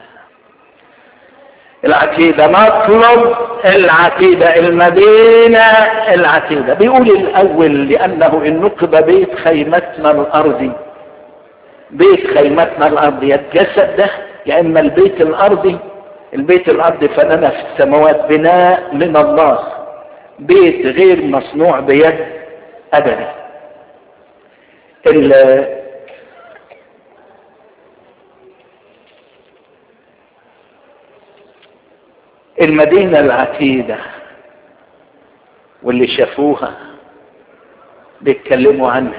العتيدة نطلب العتيدة المدينة العتيدة بيقول الأول لأنه إن نقب بيت خيمتنا الأرضي بيت خيمتنا الأرضي الجسد ده يا إما البيت الأرضي البيت الأرضي فلنا في السماوات بناء من الله بيت غير مصنوع بيد أبدا المدينة العتيدة واللي شافوها بيتكلموا عنها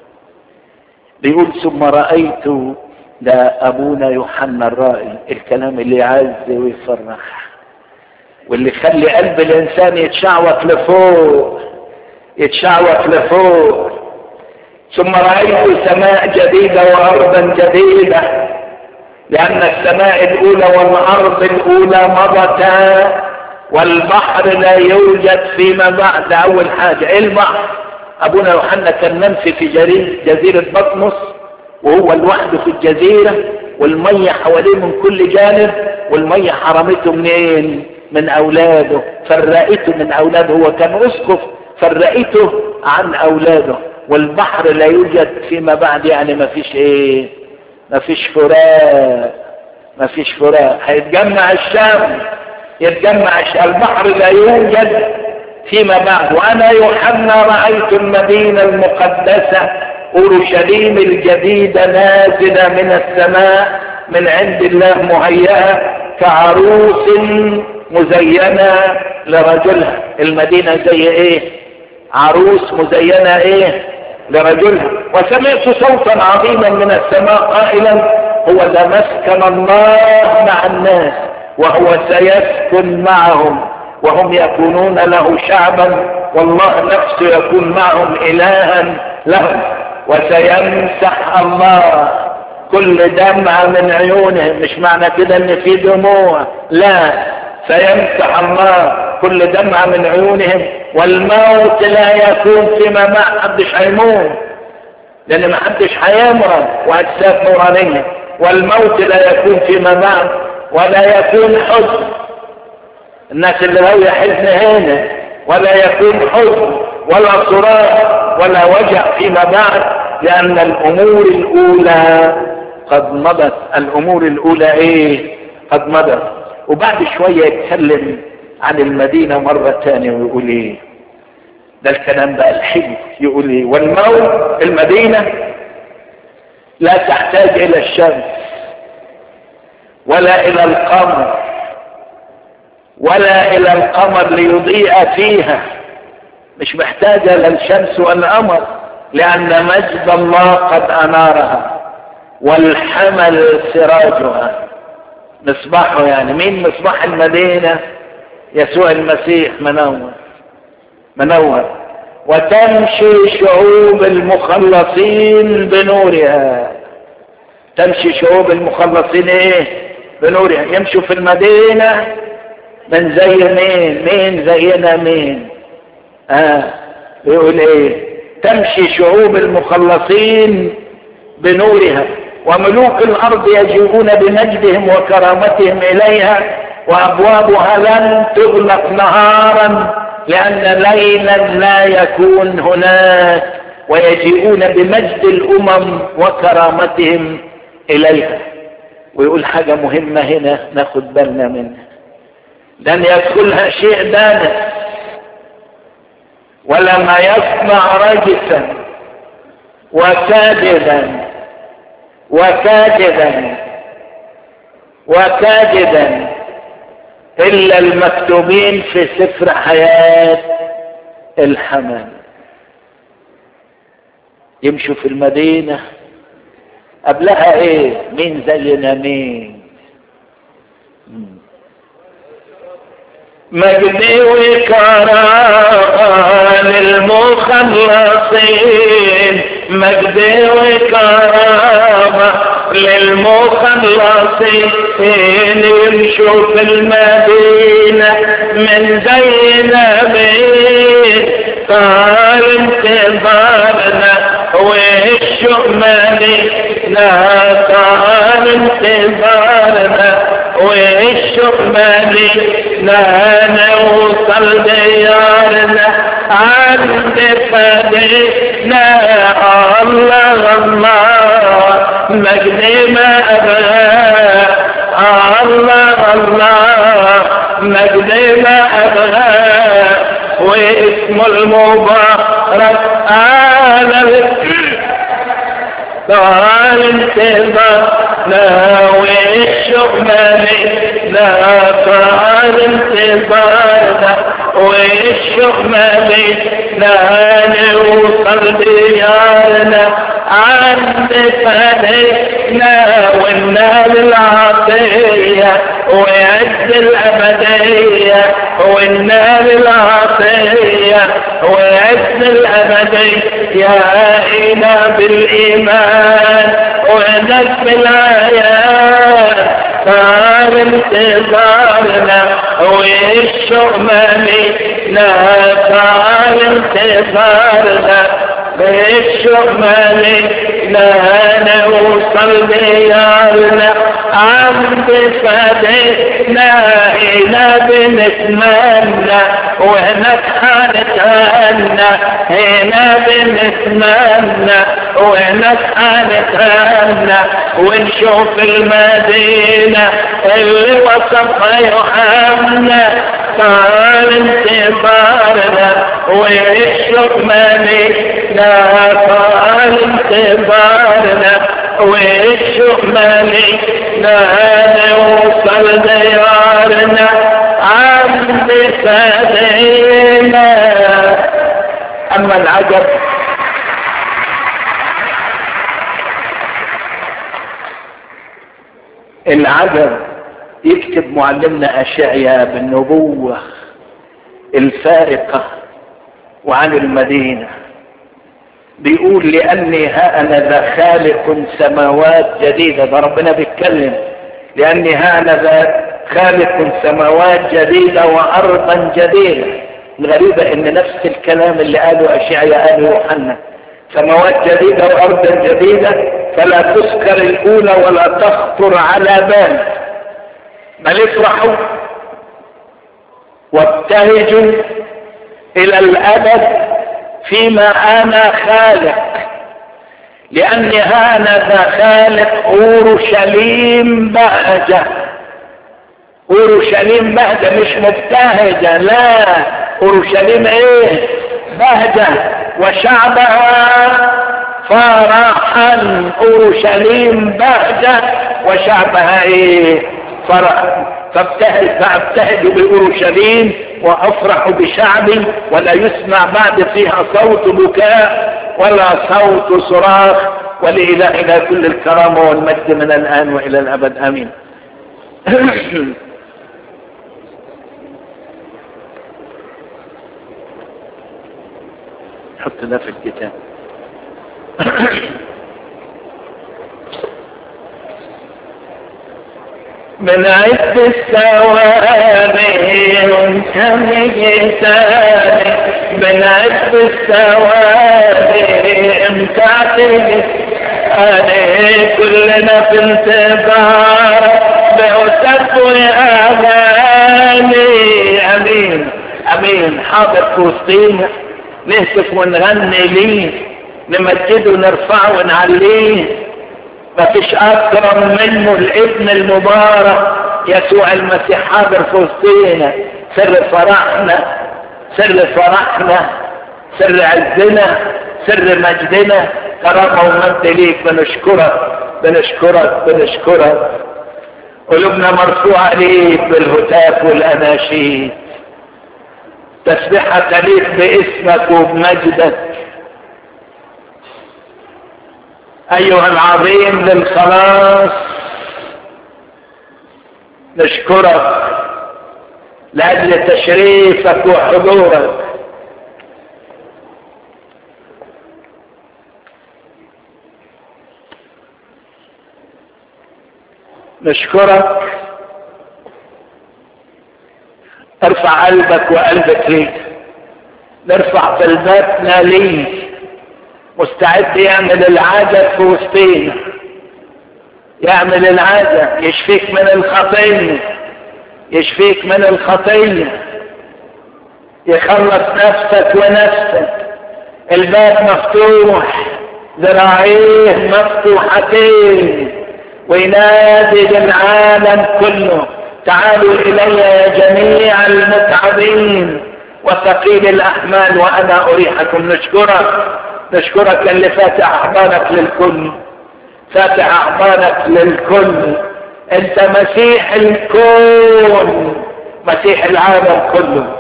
بيقول ثم رأيت ده أبونا يوحنا الرائي الكلام اللي يعز ويفرح واللي يخلي قلب الإنسان يتشعوط لفوق يتشعوط لفوق ثم رأيت سماء جديدة وأرضا جديدة لأن السماء الأولى والأرض الأولى مضتا والبحر لا يوجد فيما بعد أول حاجة إيه البحر أبونا يوحنا كان منفي في جزيرة بطمس وهو لوحده في الجزيرة والمية حواليه من كل جانب والمية حرمته منين من أولاده فرقته من أولاده هو كان أسقف فرقته عن أولاده والبحر لا يوجد فيما بعد يعني ما فيش ايه ما فيش فراق ما فيش فراق هيتجمع الشام يتجمع البحر لا يوجد فيما بعد وانا يوحنا رايت المدينه المقدسه اورشليم الجديده نازله من السماء من عند الله مهيئه كعروس مزينه لرجلها المدينه زي ايه عروس مزينه ايه لرجلها وسمعت صوتا عظيما من السماء قائلا هو ذا مسكن الله مع الناس وهو سيسكن معهم وهم يكونون له شعبا والله نفسه يكون معهم الها لهم وسيمسح الله كل دمعة من عيونهم مش معنى كده ان في دموع لا سيمسح الله كل دمعة من عيونهم والموت لا يكون فيما ما حدش هيموت لان ما حدش هيمرض واجساد نورانية والموت لا يكون فيما بعد ولا يكون حزن الناس اللي هو حزن هنا ولا يكون حزن ولا صراخ ولا وجع فيما بعد لان الامور الاولى قد مضت الامور الاولى ايه قد مضت وبعد شوية يتكلم عن المدينة مرة تانية ويقول ايه ده الكلام بقى الحلو يقول ايه والموت المدينة لا تحتاج الى الشمس ولا الى القمر ولا الى القمر ليضيء فيها مش محتاجة لا الشمس والقمر لان مجد الله قد انارها والحمل سراجها مصباحه يعني مين مصباح المدينة يسوع المسيح منور منور وتمشي شعوب المخلصين بنورها تمشي شعوب المخلصين ايه بنورها يمشوا في المدينة من زي مين مين زينا مين اه يقول ايه تمشي شعوب المخلصين بنورها وملوك الارض يجيئون بمجدهم وكرامتهم اليها وابوابها لن تغلق نهارا لان ليلا لا يكون هناك ويجيئون بمجد الامم وكرامتهم اليها ويقول حاجة مهمة هنا ناخد بالنا منها لن يدخلها شيء دانس ولا ما يصنع رجسا وكاذبا وكاذبا وكاذبا الا المكتوبين في سفر حياة الحمام يمشوا في المدينة قبلها ايه مين زينا مين مجدي وكرامة للمخلصين مجدي وكرامة للمخلصين يمشوا في المدينة من زينا مين قال انتظارنا والشمالي لا قال انتظارنا والشمالي لا نوصل ديارنا عند فدينا الله الله مجد ما أبغى الله الله مجد ما أبغى واسم المبارك على طال انتظارنا والشمالي لا طال انتظارنا والشمالي لا نوصل ديارنا عند فدينا والنار العطية ويعد الأبدية والنار العطية ويعد الأبدية يا إنا بالإيمان ونك بالآيات صار انتظارنا والشمالي لا صار انتظارنا بالشمالي لا نوصل ديارنا عند فدينا إلى بنتمنى وهناك حنتهنى هنا بنتمنى وهناك حنتهنى ونشوف المدينة اللي وصفها يوحنا صار انتظارنا ويشرب مالي لا صار انتظارنا ويشرب مالي لا نوصل ديارنا عند فدينا اما العجب العجب يكتب معلمنا أشعيا بالنبوة الفارقة وعن المدينة بيقول لأني ها أنا ذا خالق سماوات جديدة ده ربنا بيتكلم لأني ها أنا ذا خالق سماوات جديدة وأرضا جديدة الغريبة إن نفس الكلام اللي قاله أشعيا قاله يوحنا سماوات جديدة وأرضا جديدة فلا تذكر الأولى ولا تخطر على بال بل افرحوا وابتهجوا إلى الأبد فيما أنا خالق لأن هانذا خالق أورشليم بهجة أورشليم بهجة مش مبتهجة لا أورشليم إيه بهجة وشعبها فرحا أورشليم بهجة وشعبها إيه فرح فابتهج فابتهج بأورشليم وأفرح بشعبي ولا يسمع بعد فيها صوت بكاء ولا صوت صراخ ولإلهنا كل الكرامة والمجد من الآن وإلى الأبد آمين حط ده في الكتاب من عد الثواني وكم جساني من عد الثواني امتعتني أنا كلنا في انتظار بأسف أغاني أمين أمين حاضر فلسطين نهتف ونغني ليه نمجده ونرفعه ونعليه ما فيش اكرم منه الابن المبارك يسوع المسيح حاضر في وسطينا سر فرحنا سر فرحنا سر عزنا سر مجدنا كرامه ومجد ليك بنشكرك بنشكرك بنشكرك قلوبنا مرفوعه ليك بالهتاف والاناشيد تسبحة ليك باسمك وبمجدك أيها العظيم للخلاص نشكرك لأجل تشريفك وحضورك نشكرك ارفع قلبك وقلبك ليك نرفع قلباتنا ليك مستعد يعمل العادة في وسطينا يعمل العادة يشفيك من الخطية يشفيك من الخطية يخلص نفسك ونفسك الباب مفتوح ذراعيه مفتوحتين وينادي للعالم كله تعالوا الي يا جميع المتعبين وثقيل الاحمال وانا اريحكم نشكرك نشكرك اللي فاتح احضانك للكل فاتح احضانك للكل انت مسيح الكون مسيح العالم كله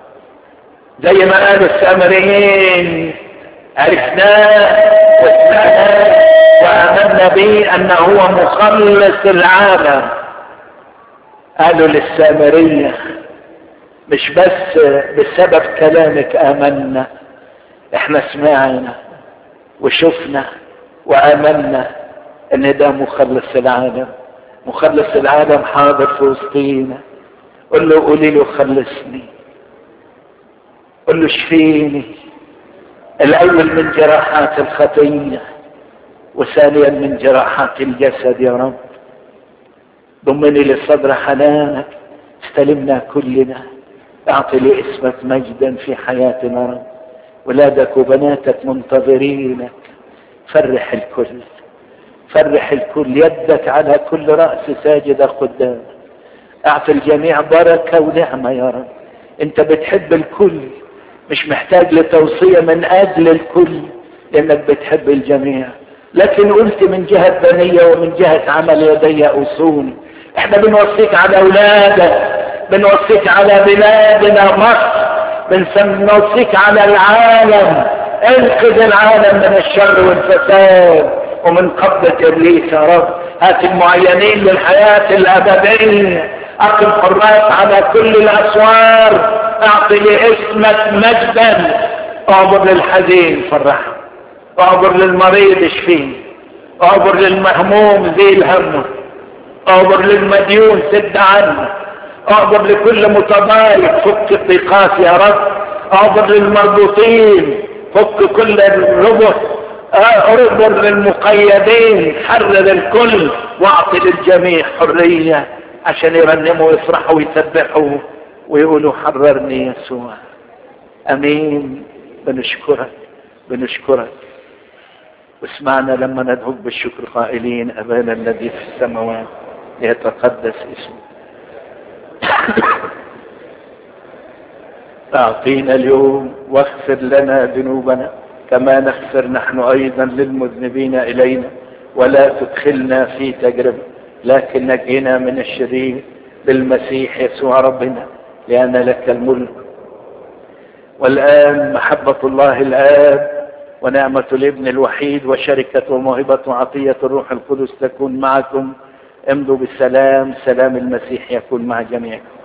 زي ما قال السامريين عرفناه وسمعناه وامنا به انه هو مخلص العالم قالوا للسامرية مش بس بسبب كلامك امنا احنا سمعنا وشفنا وامنا ان ده مخلص العالم مخلص العالم حاضر في وسطينا قل له قولي له خلصني قل له اشفيني الاول من جراحات الخطيه وثانيا من جراحات الجسد يا رب ضمني للصدر حنانك استلمنا كلنا اعطي لاسمك مجدا في حياتنا رب ولادك وبناتك منتظرينك فرح الكل فرح الكل يدك على كل رأس ساجدة قدامك اعطي الجميع بركة ونعمة يا رب انت بتحب الكل مش محتاج لتوصية من اجل الكل لانك بتحب الجميع لكن قلت من جهة بنية ومن جهة عمل يدي أصول احنا بنوصيك على اولادك بنوصيك على بلادنا مصر بنوصيك على العالم انقذ العالم من الشر والفساد ومن قبضة ابليس يا رب هات المعينين للحياة الابدية اقم حراس على كل الاسوار اعطي لاسمك مجدا اعبر للحزين فرحه اعبر للمريض اشفيه اعبر للمهموم زيل همه اعبر للمديون سد عنه اعبر لكل متضايق فك الضيقات يا رب اعبر للمربوطين فك كل الربط اعبر للمقيدين حرر الكل واعطي للجميع حرية عشان يرنموا ويفرحوا ويسبحوا ويقولوا حررني يسوع امين بنشكرك بنشكرك واسمعنا لما ندعوك بالشكر قائلين أبانا الذي في السماوات ليتقدس اسمك أعطينا اليوم واغفر لنا ذنوبنا كما نغفر نحن أيضا للمذنبين إلينا ولا تدخلنا في تجربة لكن نجينا من الشرير بالمسيح يسوع ربنا لأن لك الملك والآن محبة الله الآب ونعمة الابن الوحيد وشركة وموهبة وعطية الروح القدس تكون معكم امضوا بالسلام سلام المسيح يكون مع جميعكم